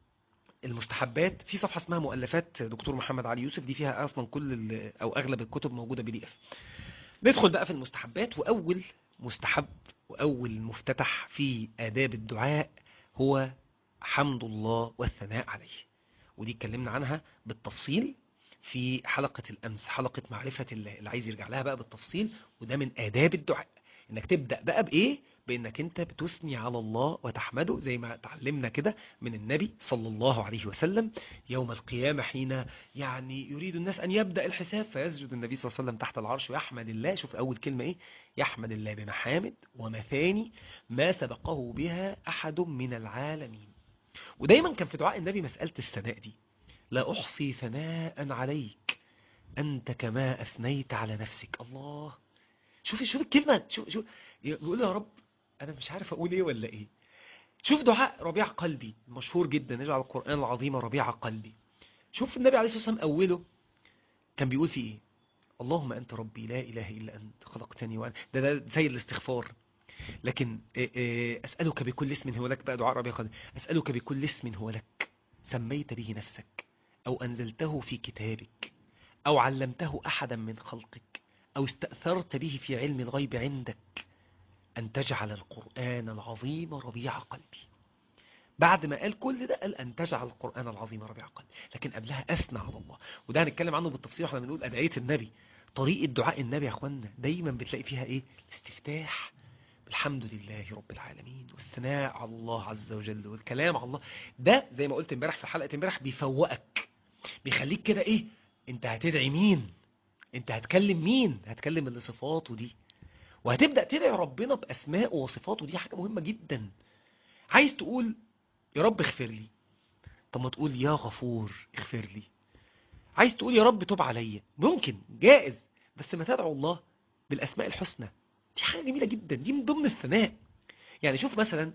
المستحبات في صفحه اسمها مؤلفات دكتور محمد علي يوسف دي فيها اصلا كل ال- او اغلب الكتب موجوده بي دي اف ندخل بقى في المستحبات واول مستحب واول مفتتح في آداب الدعاء هو حمد الله والثناء عليه ودي اتكلمنا عنها بالتفصيل في حلقة الأمس حلقة معرفة الله اللي عايز يرجع لها بقى بالتفصيل وده من آداب الدعاء انك تبدأ بقى بإيه بانك انت بتثني على الله وتحمده زي ما اتعلمنا كده من النبي صلى الله عليه وسلم يوم القيامة حين يعني يريد الناس أن يبدأ الحساب فيسجد النبي صلى الله عليه وسلم تحت العرش ويحمد الله شوف أول كلمة إيه يحمد الله بمحامد ومثاني ما سبقه بها أحد من العالمين ودايما كان في دعاء النبي مسألة الثناء دي لا أحصي ثناء عليك أنت كما أثنيت على نفسك الله شوف شوف الكلمة شوف شوف بيقول يا رب أنا مش عارف أقول إيه ولا إيه شوف دعاء ربيع قلبي مشهور جدا نجعل القرآن العظيم ربيع قلبي شوف النبي عليه الصلاة والسلام أوله كان بيقول فيه إيه اللهم أنت ربي لا إله إلا أنت خلقتني وأنا ده, ده زي الاستغفار لكن إيه إيه أسألك بكل اسم هو لك بقى دعاء ربيع قلبي أسألك بكل اسم هو لك سميت به نفسك أو أنزلته في كتابك أو علمته أحدا من خلقك أو استأثرت به في علم الغيب عندك أن تجعل القرآن العظيم ربيع قلبي بعد ما قال كل ده قال أن تجعل القرآن العظيم ربيع قلبي لكن قبلها أثنى على الله وده هنتكلم عنه بالتفصيل واحنا بنقول أدعية النبي طريقة دعاء النبي يا أخوانا دايما بتلاقي فيها إيه الاستفتاح الحمد لله رب العالمين والثناء على الله عز وجل والكلام على الله ده زي ما قلت امبارح في حلقة امبارح بيفوقك بيخليك كده ايه انت هتدعي مين انت هتكلم مين هتكلم اللي صفاته دي وهتبدأ تدعي ربنا بأسمائه وصفاته دي حاجة مهمة جدا عايز تقول يا رب اغفر لي طب ما تقول يا غفور اغفر لي عايز تقول يا رب توب عليا ممكن جائز بس ما تدعو الله بالأسماء الحسنى دي حاجة جميلة جدا دي من ضمن الثناء يعني شوف مثلا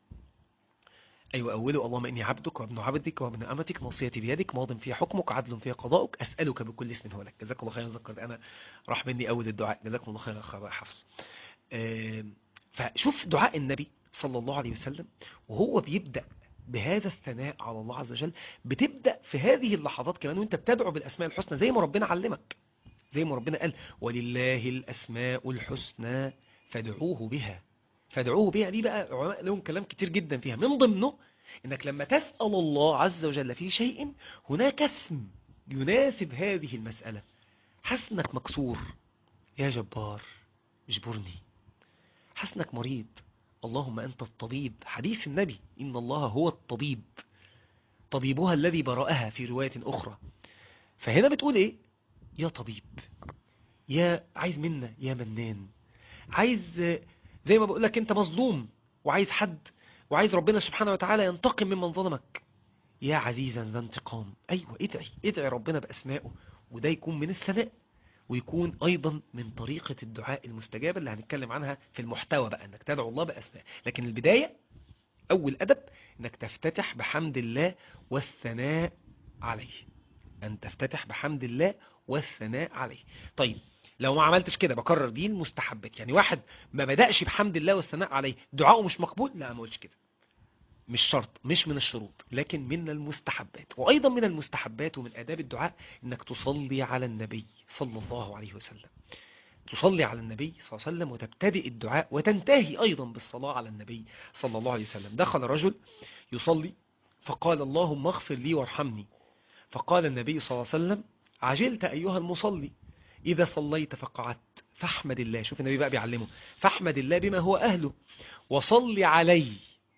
أيوة أوله اللهم إني عبدك وابن عبدك وابن أمتك ناصيتي بيدك ماض في حكمك عدل في قضاؤك أسألك بكل اسم هو لك جزاك الله خيرا ذكر أنا راح مني أول الدعاء جزاكم الله خيرا أخ حفص آم، فشوف دعاء النبي صلى الله عليه وسلم وهو بيبدأ بهذا الثناء على الله عز وجل بتبدأ في هذه اللحظات كمان وانت بتدعو بالأسماء الحسنى زي ما ربنا علمك زي ما ربنا قال ولله الأسماء الحسنى فادعوه بها فادعوه بها دي بقى علماء لهم كلام كتير جدا فيها من ضمنه انك لما تسأل الله عز وجل في شيء هناك اسم يناسب هذه المسألة حسنك مكسور يا جبار اجبرني حسنك مريض اللهم أنت الطبيب حديث النبي إن الله هو الطبيب طبيبها الذي برأها في رواية أخرى فهنا بتقول إيه يا طبيب يا عايز منا يا منان عايز زي ما بقول لك انت مظلوم وعايز حد وعايز ربنا سبحانه وتعالى ينتقم ممن ظلمك يا عزيزا ذا انتقام ايوه ادعي ادعي ربنا باسمائه وده يكون من الثناء ويكون ايضا من طريقة الدعاء المستجابة اللي هنتكلم عنها في المحتوى بقى انك تدعو الله باسماء لكن البداية اول ادب انك تفتتح بحمد الله والثناء عليه ان تفتتح بحمد الله والثناء عليه طيب لو ما عملتش كده بكرر دي المستحبات يعني واحد ما بدأش بحمد الله والثناء عليه دعاءه مش مقبول لا ما قلتش كده مش شرط مش من الشروط لكن من المستحبات وأيضا من المستحبات ومن آداب الدعاء إنك تصلي على النبي صلى الله عليه وسلم تصلي على النبي صلى الله عليه وسلم وتبتدئ الدعاء وتنتهي أيضا بالصلاة على النبي صلى الله عليه وسلم دخل رجل يصلي فقال اللهم اغفر لي وارحمني فقال النبي صلى الله عليه وسلم عجلت أيها المصلي إذا صليت فقعدت فاحمد الله شوف النبي بقى بيعلمه فاحمد الله بما هو أهله وصل علي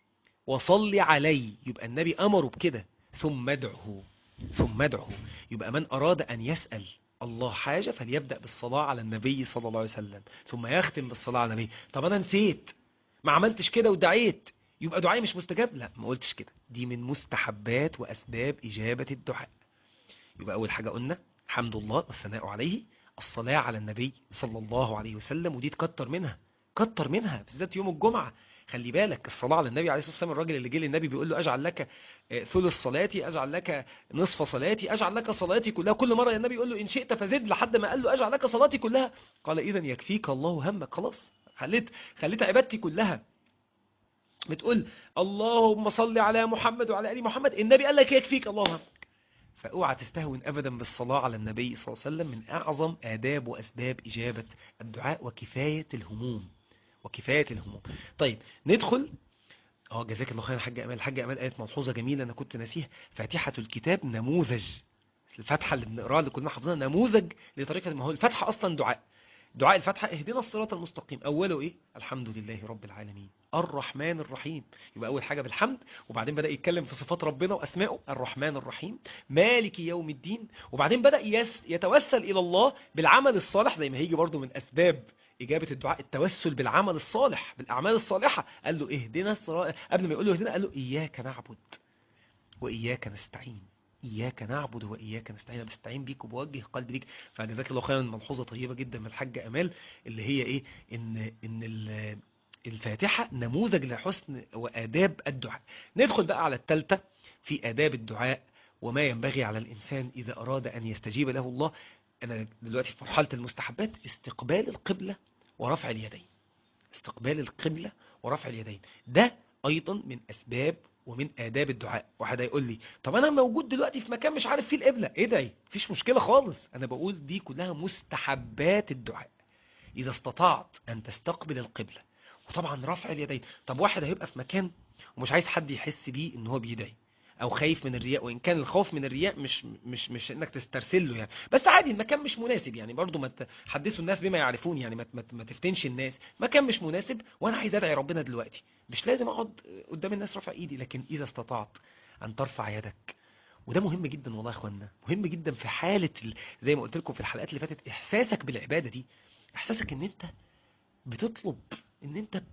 وصل علي يبقى النبي أمره بكده ثم ادعه ثم ادعه يبقى من أراد أن يسأل الله حاجة فليبدأ بالصلاة على النبي صلى الله عليه وسلم ثم يختم بالصلاة على النبي طب أنا نسيت ما عملتش كده ودعيت يبقى دعائي مش مستجاب لا ما قلتش كده دي من مستحبات وأسباب إجابة الدعاء يبقى أول حاجة قلنا حمد الله والثناء عليه الصلاة على النبي صلى الله عليه وسلم ودي تكتر منها كتر منها بالذات يوم الجمعة خلي بالك الصلاة على النبي عليه الصلاة والسلام الراجل اللي جه للنبي بيقول له أجعل لك ثلث صلاتي أجعل لك نصف صلاتي أجعل لك صلاتي كلها كل مرة النبي يقول له إن شئت فزد لحد ما قال له أجعل لك صلاتي كلها قال إذا يكفيك الله همك خلاص خليت خليت عبادتي كلها بتقول اللهم صل على محمد وعلى ال محمد النبي قال لك يكفيك الله همك فاوعى تستهون ابدا بالصلاه على النبي صلى الله عليه وسلم من اعظم اداب واسباب اجابه الدعاء وكفايه الهموم وكفايه الهموم طيب ندخل اه جزاك الله خير الحاج امال الحاج امال قالت ملحوظه جميله انا كنت ناسيها فاتحه الكتاب نموذج الفتحه اللي بنقراها اللي كلنا حافظينها نموذج لطريقه ما هو الفتحه اصلا دعاء دعاء الفتحة اهدنا الصراط المستقيم أوله إيه؟ الحمد لله رب العالمين الرحمن الرحيم يبقى أول حاجة بالحمد وبعدين بدأ يتكلم في صفات ربنا وأسمائه الرحمن الرحيم مالك يوم الدين وبعدين بدأ يس يتوسل إلى الله بالعمل الصالح زي ما هيجي برضو من أسباب إجابة الدعاء التوسل بالعمل الصالح بالأعمال الصالحة قال له اهدنا الصراط قبل ما يقول له اهدنا قال له إياك نعبد وإياك نستعين إياك نعبد وإياك نستعين بستعين بيك وبوجه قلبي ليك فجزاك الله خيرا ملحوظة طيبة جدا من الحاجة أمال اللي هي إيه إن إن الفاتحة نموذج لحسن وآداب الدعاء ندخل بقى على الثالثة في آداب الدعاء وما ينبغي على الإنسان إذا أراد أن يستجيب له الله أنا دلوقتي في مرحلة المستحبات استقبال القبلة ورفع اليدين استقبال القبلة ورفع اليدين ده أيضا من أسباب ومن آداب الدعاء واحد هيقول لي طب أنا موجود دلوقتي في مكان مش عارف فيه القبلة ادعي مفيش مشكلة خالص أنا بقول دي كلها مستحبات الدعاء إذا استطعت أن تستقبل القبلة وطبعا رفع اليدين طب واحد هيبقى في مكان ومش عايز حد يحس بيه ان هو بيدعي او خايف من الرياء وان كان الخوف من الرياء مش مش مش انك تسترسل له يعني بس عادي المكان مش مناسب يعني برضو ما تحدثوا الناس بما يعرفون يعني ما ما تفتنش الناس مكان مش مناسب وانا عايز ادعي ربنا دلوقتي مش لازم اقعد قدام الناس رافع ايدي لكن اذا استطعت ان ترفع يدك وده مهم جدا والله يا اخوانا مهم جدا في حاله زي ما قلت لكم في الحلقات اللي فاتت احساسك بالعباده دي احساسك ان انت بتطلب ان انت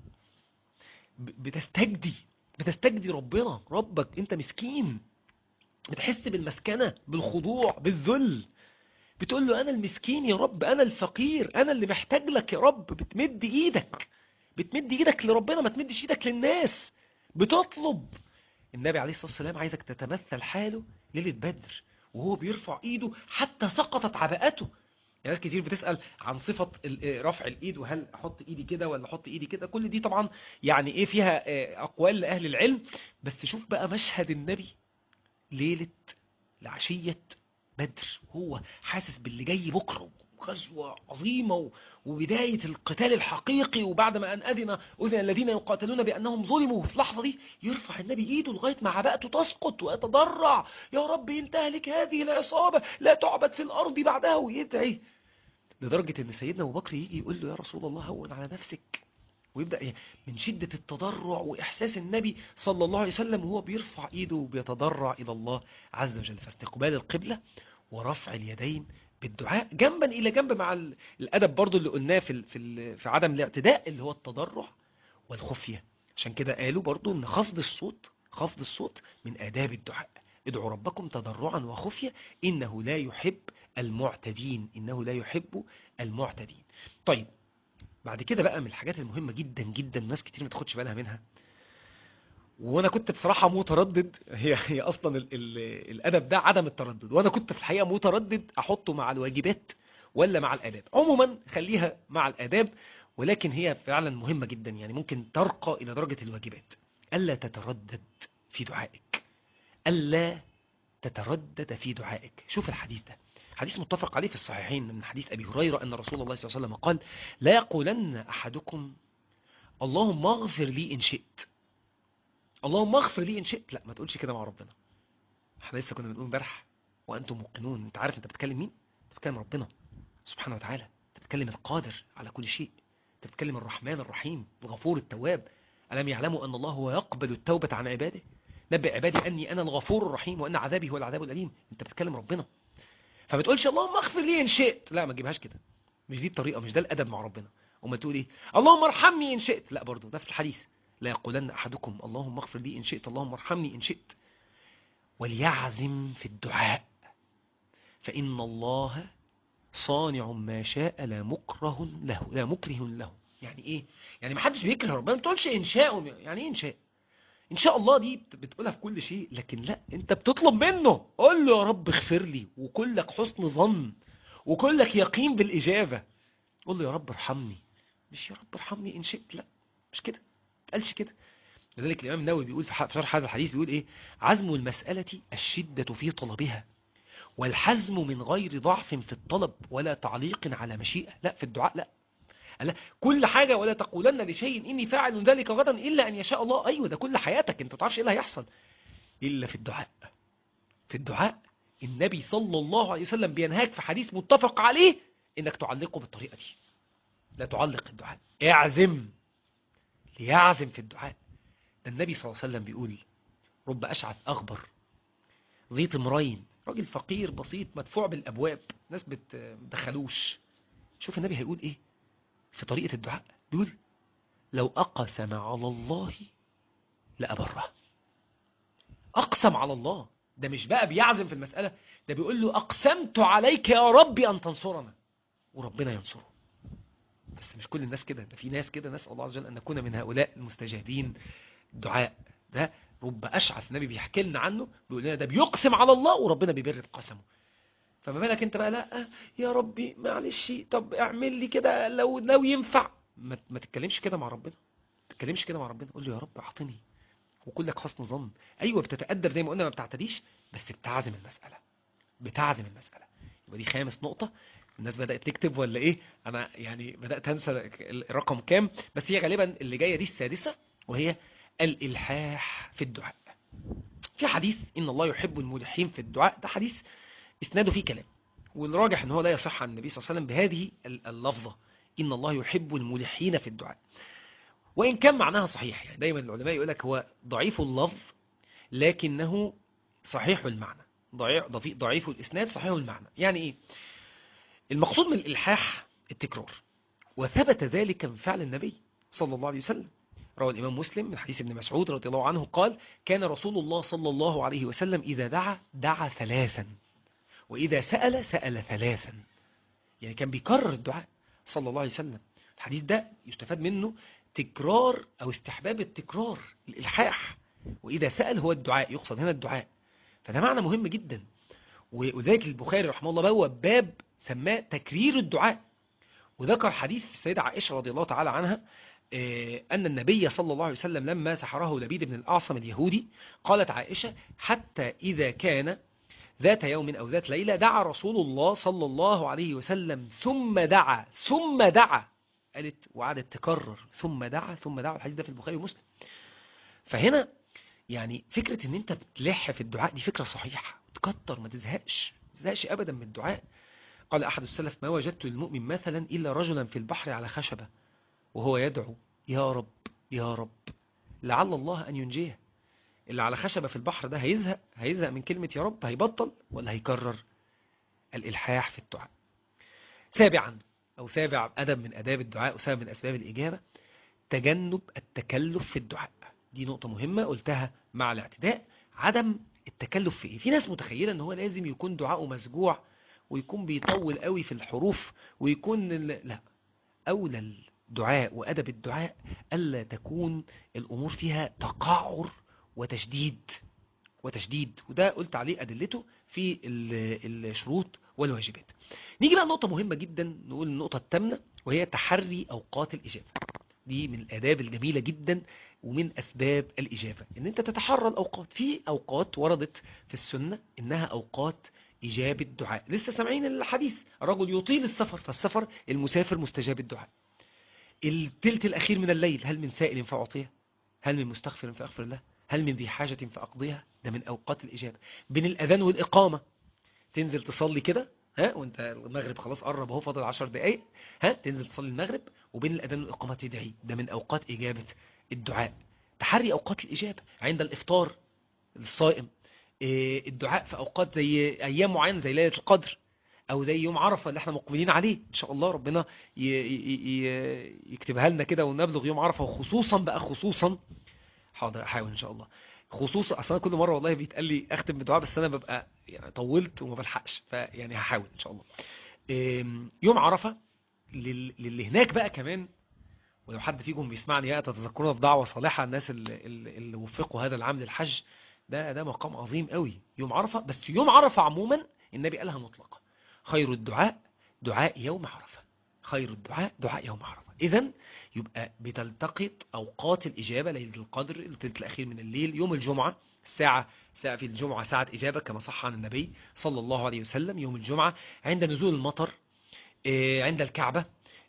بتستجدي بتستجدي ربنا ربك انت مسكين بتحس بالمسكنة بالخضوع بالذل بتقول له انا المسكين يا رب انا الفقير انا اللي محتاج لك يا رب بتمد ايدك بتمد ايدك لربنا ما تمدش ايدك للناس بتطلب النبي عليه الصلاة والسلام عايزك تتمثل حاله ليلة بدر وهو بيرفع ايده حتى سقطت عباءته يعني ناس كتير بتسأل عن صفة رفع الإيد وهل أحط إيدي كده ولا أحط إيدي كده كل دي طبعا يعني إيه فيها أقوال لأهل العلم بس شوف بقى مشهد النبي ليلة لعشية بدر هو حاسس باللي جاي بكرة غزوة عظيمة وبداية القتال الحقيقي وبعد ما أن أذن أذن الذين يقاتلون بأنهم ظلموا في اللحظة دي يرفع النبي إيده لغاية ما عباءته تسقط ويتضرع يا رب ينتهلك هذه العصابة لا تعبد في الأرض بعدها ويدعي لدرجة أن سيدنا أبو بكر يجي يقول له يا رسول الله هون على نفسك ويبدأ من شدة التضرع وإحساس النبي صلى الله عليه وسلم وهو بيرفع إيده وبيتضرع إلى الله عز وجل فاستقبال القبلة ورفع اليدين بالدعاء جنبا إلى جنب مع الأدب برضو اللي قلناه في, في, في عدم الاعتداء اللي هو التضرع والخفية عشان كده قالوا برضو أن خفض الصوت خفض الصوت من آداب الدعاء ادعوا ربكم تضرعا وخفية إنه لا يحب المعتدين إنه لا يحب المعتدين طيب بعد كده بقى من الحاجات المهمة جدا جدا ناس كتير ما تاخدش بالها منها وانا كنت بصراحة متردد هي هي اصلا ال ال الادب ده عدم التردد وانا كنت في الحقيقة متردد احطه مع الواجبات ولا مع الاداب عموما خليها مع الاداب ولكن هي فعلا مهمة جدا يعني ممكن ترقى الى درجة الواجبات الا تتردد في دعائك الا تتردد في دعائك شوف الحديث ده حديث متفق عليه في الصحيحين من حديث أبي هريرة أن رسول الله صلى الله عليه وسلم قال لا يقولن أحدكم اللهم اغفر لي إن شئت اللهم اغفر لي ان شئت لا ما تقولش كده مع ربنا احنا لسه كنا بنقول امبارح وانتم موقنون انت عارف انت بتكلم مين انت بتكلم ربنا سبحانه وتعالى انت بتكلم القادر على كل شيء انت بتكلم الرحمن الرحيم الغفور التواب ألم يعلموا أن الله هو يقبل التوبة عن عباده نبئ عبادي أني أنا الغفور الرحيم وأن عذابي هو العذاب الأليم أنت بتكلم ربنا فما تقولش اللهم اغفر لي إن شئت لا ما تجيبهاش كده مش دي الطريقة مش ده الأدب مع ربنا وما تقول إيه اللهم ارحمني إن شئت لا برضو نفس الحديث لا يقولن أحدكم اللهم اغفر لي إن شئت اللهم ارحمني إن شئت وليعزم في الدعاء فإن الله صانع ما شاء لا مكره له لا مكره له يعني ايه يعني ما حدش بيكره ربنا ما تقولش انشاء يعني ايه انشاء ان شاء الله دي بتقولها في كل شيء لكن لا انت بتطلب منه قول له يا رب اغفر لي وكلك حسن ظن وكلك يقين بالاجابه قول له يا رب ارحمني مش يا رب ارحمني ان شئت لا مش كده ما قالش كده لذلك الامام النووي بيقول في شرح هذا الحديث بيقول ايه عزم المساله الشده في طلبها والحزم من غير ضعف في الطلب ولا تعليق على مشيئه لا في الدعاء لا لا كل حاجة ولا تقولن لشيء إني فاعل ذلك غدا إلا أن يشاء الله أيوة ده كل حياتك أنت تعرفش إيه اللي هيحصل إلا في الدعاء في الدعاء النبي صلى الله عليه وسلم بينهاك في حديث متفق عليه إنك تعلقه بالطريقة دي لا تعلق الدعاء اعزم ليعزم في الدعاء ده النبي صلى الله عليه وسلم بيقول رب أشعث أغبر ذي طمرين راجل فقير بسيط مدفوع بالأبواب ناس بتدخلوش شوف النبي هيقول إيه في طريقة الدعاء بيقول لو أقسم على الله لأبره أقسم على الله ده مش بقى بيعزم في المسألة ده بيقول له أقسمت عليك يا ربي أن تنصرنا وربنا ينصره بس مش كل الناس كده ده في ناس كده نسأل الله عز وجل أن نكون من هؤلاء المستجابين الدعاء ده رب أشعث النبي بيحكي لنا عنه بيقول لنا ده بيقسم على الله وربنا بيبر بقسمه فما بالك انت بقى لا يا ربي معلش طب اعمل لي كده لو لو ينفع ما, ما تتكلمش كده مع ربنا ما تتكلمش كده مع ربنا قول له يا رب اعطني وكلك حسن ظن ايوه بتتادب زي ما قلنا ما بتعتديش بس بتعزم المساله بتعزم المساله يبقى دي خامس نقطه الناس بدات تكتب ولا ايه انا يعني بدات انسى الرقم كام بس هي غالبا اللي جايه دي السادسه وهي الالحاح في الدعاء في حديث ان الله يحب الملحين في الدعاء ده حديث اسناده فيه كلام والراجح ان هو لا يصح عن النبي صلى الله عليه وسلم بهذه اللفظة ان الله يحب الملحين في الدعاء وان كان معناها صحيح يعني دايما العلماء يقول لك هو ضعيف اللفظ لكنه صحيح المعنى ضعيف ضعيف الاسناد صحيح المعنى يعني ايه المقصود من الالحاح التكرار وثبت ذلك من فعل النبي صلى الله عليه وسلم روى الإمام مسلم من حديث ابن مسعود رضي الله عنه قال كان رسول الله صلى الله عليه وسلم إذا دعا دعا ثلاثا وإذا سأل سأل ثلاثا يعني كان بيكرر الدعاء صلى الله عليه وسلم الحديث ده يستفاد منه تكرار أو استحباب التكرار الإلحاح وإذا سأل هو الدعاء يقصد هنا الدعاء فده معنى مهم جدا وذلك البخاري رحمه الله بواب باب سماه تكرير الدعاء وذكر حديث السيدة عائشة رضي الله تعالى عنها أن النبي صلى الله عليه وسلم لما سحره لبيد بن الأعصم اليهودي قالت عائشة حتى إذا كان ذات يوم أو ذات ليلة دعا رسول الله صلى الله عليه وسلم ثم دعا ثم دعا قالت وقعدت تكرر ثم دعا ثم دعا الحديث ده في البخاري ومسلم فهنا يعني فكرة ان انت بتلح في الدعاء دي فكرة صحيحة تكتر ما تزهقش ما تزهقش ابدا من الدعاء قال احد السلف ما وجدت للمؤمن مثلا الا رجلا في البحر على خشبة وهو يدعو يا رب يا رب لعل الله ان ينجيه اللي على خشبة في البحر ده هيزهق هيزهق من كلمة يا رب هيبطل ولا هيكرر الإلحاح في الدعاء سابعا أو سابع أدب من أداب الدعاء وسبب من أسباب الإجابة تجنب التكلف في الدعاء دي نقطة مهمة قلتها مع الاعتداء عدم التكلف في إيه في ناس متخيلة أن هو لازم يكون دعاءه مسجوع ويكون بيطول قوي في الحروف ويكون لا أولى الدعاء وأدب الدعاء ألا تكون الأمور فيها تقعر وتشديد وتشديد وده قلت عليه أدلته في الشروط والواجبات نيجي بقى نقطة مهمة جدا نقول النقطة الثامنة وهي تحري أوقات الإجابة دي من الآداب الجميلة جدا ومن أسباب الإجابة إن أنت تتحرى الأوقات في أوقات وردت في السنة إنها أوقات إجابة الدعاء لسه سامعين الحديث الرجل يطيل السفر فالسفر المسافر مستجاب الدعاء التلت الأخير من الليل هل من سائل فأعطيه هل من مستغفر فأغفر له هل من ذي حاجة فأقضيها ده من أوقات الإجابة بين الأذان والإقامة تنزل تصلي كده ها وانت المغرب خلاص قرب اهو فاضل 10 دقايق ها تنزل تصلي المغرب وبين الأذان والإقامة تدعي ده من أوقات إجابة الدعاء تحري أوقات الإجابة عند الإفطار للصائم إيه، الدعاء في أوقات زي أيام معينة زي ليلة القدر او زي يوم عرفة اللي احنا مقبلين عليه ان شاء الله ربنا ي- ي- ي- يكتبها لنا كده ونبلغ يوم عرفة وخصوصا بقى خصوصا حاضر احاول ان شاء الله خصوصا اصلا كل مره والله بيتقال لي اختم بدعاء بس انا ببقى يعني طولت وما بلحقش فيعني هحاول ان شاء الله إم، يوم عرفة لل- للي هناك بقى كمان ولو حد فيكم بيسمعني بقى تتذكرون في دعوة صالحة الناس اللي, اللي اللي وفقوا هذا العام للحج ده ده مقام عظيم قوي يوم عرفة بس يوم عرفة عموما النبي قالها مطلقة خير الدعاء دعاء يوم عرفة خير الدعاء دعاء يوم عرفة إذا يبقى بتلتقط أوقات الإجابة ليلة القدر الثلث الأخير من الليل يوم الجمعة الساعة ساعة في الجمعة ساعة إجابة كما صح عن النبي صلى الله عليه وسلم يوم الجمعة عند نزول المطر آه، عند الكعبة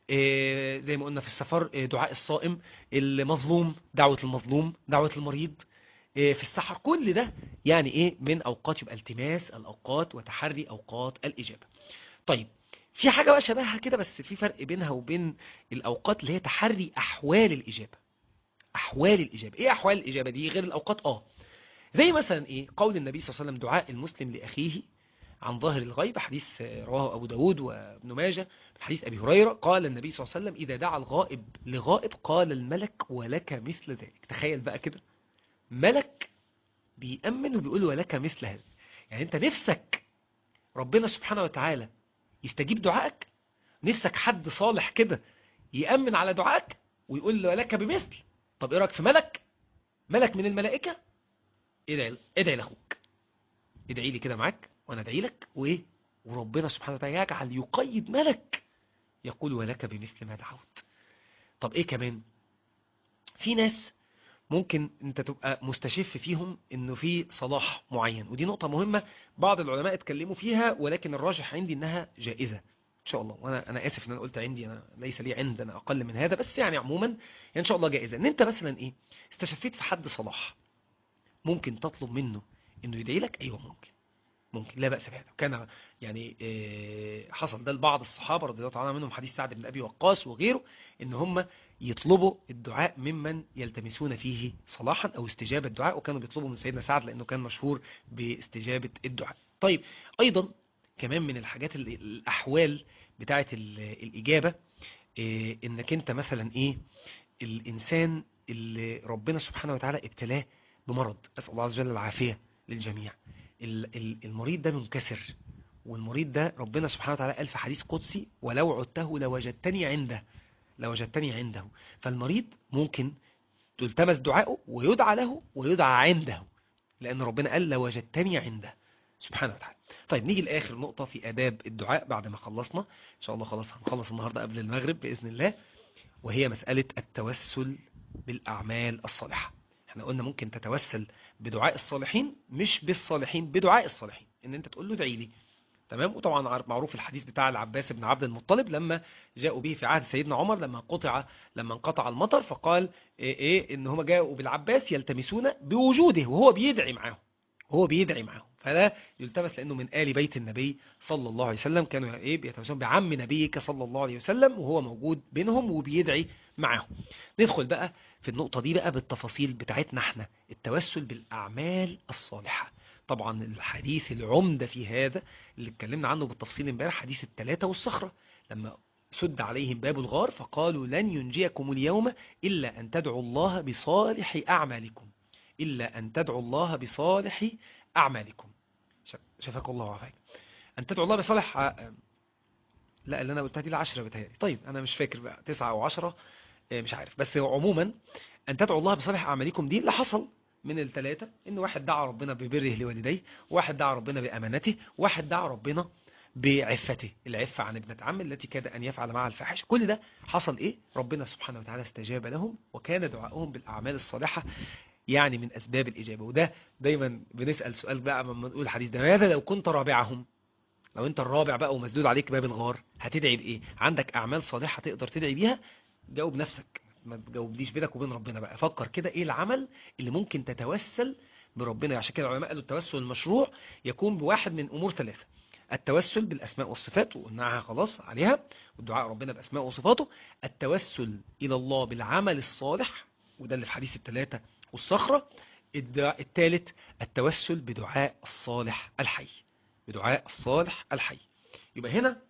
آه، زي ما قلنا في السفر آه، دعاء الصائم المظلوم دعوة المظلوم دعوة المريض آه، في السحر كل ده يعني ايه من اوقات يبقى التماس الاوقات وتحري اوقات الاجابة طيب في حاجة بقى شبهها كده بس في فرق بينها وبين الاوقات اللي هي تحري احوال الاجابة احوال الاجابة ايه احوال الاجابة دي غير الاوقات اه زي مثلا ايه قول النبي صلى الله عليه وسلم دعاء المسلم لاخيه عن ظاهر الغيب حديث رواه أبو داود وابن ماجه من حديث أبي هريرة قال النبي صلى الله عليه وسلم إذا دعا الغائب لغائب قال الملك ولك مثل ذلك تخيل بقى كده ملك بيأمن وبيقول ولك مثل هذا يعني أنت نفسك ربنا سبحانه وتعالى يستجيب دعائك نفسك حد صالح كده يأمن على دعائك ويقول ولك بمثل طب إيه رأيك في ملك ملك من الملائكة ادعي ادعي لأخوك ادعي لي كده معاك وانا ادعي لك وايه وربنا سبحانه وتعالى يجعل يقيد ملك يقول ولك بمثل ما دعوت طب ايه كمان في ناس ممكن انت تبقى مستشف فيهم انه في صلاح معين ودي نقطة مهمة بعض العلماء اتكلموا فيها ولكن الراجح عندي انها جائزة ان شاء الله وانا انا اسف ان انا قلت عندي انا ليس لي عند انا اقل من هذا بس يعني عموما يعني ان شاء الله جائزة ان انت مثلا ايه استشفيت في حد صلاح ممكن تطلب منه انه يدعي لك ايوه ممكن ممكن لا بأس بهذا كان يعني آه، حصل ده لبعض الصحابة رضي الله تعالى منهم حديث سعد بن أبي وقاص وغيره إن هم يطلبوا الدعاء ممن يلتمسون فيه صلاحا أو استجابة الدعاء وكانوا بيطلبوا من سيدنا سعد لأنه كان مشهور باستجابة الدعاء طيب أيضا كمان من الحاجات ال- الأحوال بتاعة ال- الإجابة آه، إنك أنت مثلا إيه الإنسان اللي ربنا سبحانه وتعالى ابتلاه بمرض أسأل الله عز وجل العافية للجميع ال- ال- المريض ده منكسر والمريض ده ربنا سبحانه وتعالى قال في حديث قدسي ولو عدته لوجدتني عنده لوجدتني عنده فالمريض ممكن تلتمس دعائه ويدعى له ويدعى عنده لأن ربنا قال لوجدتني عنده سبحانه وتعالى طيب نيجي لآخر نقطة في آداب الدعاء بعد ما خلصنا إن شاء الله خلاص هنخلص النهاردة قبل المغرب بإذن الله وهي مسألة التوسل بالأعمال الصالحة احنا قلنا ممكن تتوسل بدعاء الصالحين مش بالصالحين بدعاء الصالحين ان انت تقول له ادعي لي تمام وطبعا عارف- معروف الحديث بتاع العباس بن عبد المطلب لما جاءوا به في عهد سيدنا عمر لما قطع لما انقطع المطر فقال ايه, إيه ان هم جاءوا بالعباس يلتمسون بوجوده وهو بيدعي معاهم هو بيدعي معاهم فلا يلتمس لانه من آل بيت النبي صلى الله عليه وسلم كانوا ايه بيتوسلون بعم نبيك صلى الله عليه وسلم وهو موجود بينهم وبيدعي معاهم ندخل بقى في النقطة دي بقى بالتفاصيل بتاعتنا احنا التوسل بالأعمال الصالحة طبعا الحديث العمدة في هذا اللي اتكلمنا عنه بالتفصيل امبارح حديث التلاتة والصخرة لما سد عليهم باب الغار فقالوا لن ينجيكم اليوم إلا أن تدعوا الله بصالح أعمالكم إلا أن تدعوا الله بصالح أعمالكم شف- شفاك الله وعافاك أن تدعوا الله بصالح ع- لا اللي أنا قلتها دي العشرة بتهيألي طيب أنا مش فاكر بقى تسعة أو عشرة إيه، مش عارف بس هو عموما أن تدعوا الله بصالح أعمالكم دي اللي حصل من الثلاثة إن واحد دعا ربنا ببره لوالديه واحد دعا ربنا بأمانته واحد دعا ربنا بعفته العفة عن ابنة عم التي كاد أن يفعل معها الفاحش كل ده حصل إيه ربنا سبحانه وتعالى استجاب لهم وكان دعائهم بالأعمال الصالحة يعني من أسباب الإجابة وده دايما بنسأل سؤال بقى لما نقول الحديث ده ماذا لو كنت رابعهم لو انت الرابع بقى ومسدود عليك باب الغار هتدعي بايه عندك اعمال صالحه تقدر تدعي بيها جاوب نفسك ما تجاوبليش بينك وبين ربنا بقى فكر كده ايه العمل اللي ممكن تتوسل بربنا عشان كده العلماء قالوا التوسل المشروع يكون بواحد من امور ثلاثه التوسل بالاسماء والصفات وقلناها خلاص عليها والدعاء ربنا باسماء وصفاته التوسل الى الله بالعمل الصالح وده اللي في حديث الثلاثه والصخره الدعاء الثالث التوسل بدعاء الصالح الحي بدعاء الصالح الحي يبقى هنا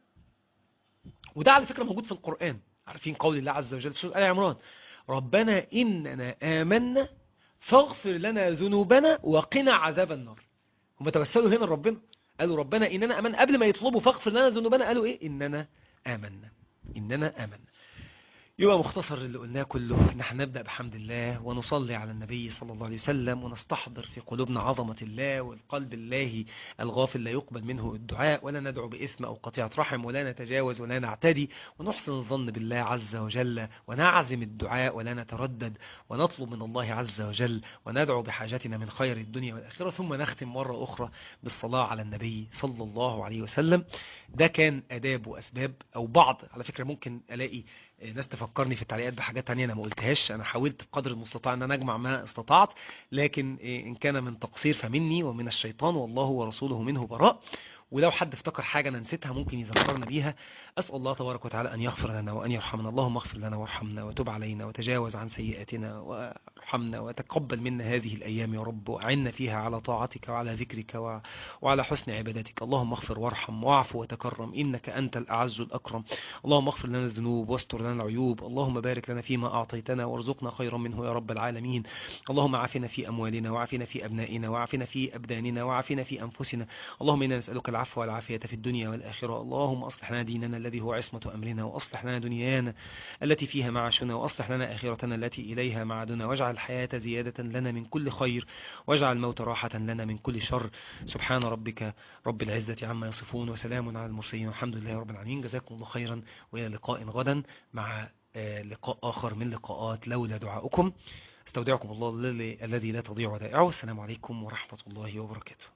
وده على فكرة موجود في القرآن عارفين قول الله عز وجل في سورة آل عمران ربنا إننا آمنا فاغفر لنا ذنوبنا وقنا عذاب النار هم توسلوا هنا لربنا قالوا ربنا إننا آمنا قبل ما يطلبوا فاغفر لنا ذنوبنا قالوا إيه إننا آمنا إننا آمنا يبقى مختصر اللي قلناه كله ان احنا نبدأ بحمد الله ونصلي على النبي صلى الله عليه وسلم ونستحضر في قلوبنا عظمة الله والقلب الله الغافل لا يقبل منه الدعاء ولا ندعو بإثم أو قطيعة رحم ولا نتجاوز ولا نعتدي ونحسن الظن بالله عز وجل ونعزم الدعاء ولا نتردد ونطلب من الله عز وجل وندعو بحاجتنا من خير الدنيا والآخرة ثم نختم مرة أخرى بالصلاة على النبي صلى الله عليه وسلم ده كان أداب وأسباب أو بعض على فكرة ممكن ألاقي ناس تفكرني في التعليقات بحاجات تانية انا ما قلتهاش انا حاولت بقدر المستطاع ان انا اجمع ما استطعت لكن ان كان من تقصير فمني ومن الشيطان والله ورسوله منه براء ولو حد افتكر حاجة أنا نسيتها ممكن يذكرنا بيها أسأل الله تبارك وتعالى أن يغفر لنا وأن يرحمنا اللهم اغفر لنا وارحمنا وتب علينا وتجاوز عن سيئاتنا وارحمنا وتقبل منا هذه الأيام يا رب وأعنا فيها على طاعتك وعلى ذكرك وعلى حسن عبادتك اللهم اغفر وارحم واعف وتكرم إنك أنت الأعز الأكرم اللهم اغفر لنا الذنوب واستر لنا العيوب اللهم بارك لنا فيما أعطيتنا وارزقنا خيرا منه يا رب العالمين اللهم عافنا في أموالنا وعافنا في أبنائنا وعافنا في أبداننا وعافنا في أنفسنا اللهم إنا نسألك العفو والعافية في الدنيا والآخرة اللهم أصلح لنا ديننا الذي هو عصمة أمرنا وأصلح لنا دنيانا التي فيها معاشنا وأصلح لنا آخرتنا التي إليها معادنا واجعل الحياة زيادة لنا من كل خير واجعل الموت راحة لنا من كل شر سبحان ربك رب العزة عما يصفون وسلام على المرسلين والحمد لله رب العالمين جزاكم الله خيرا وإلى لقاء غدا مع لقاء آخر من لقاءات لولا دعاؤكم استودعكم الله الذي لا تضيع ودائعه السلام عليكم ورحمة الله وبركاته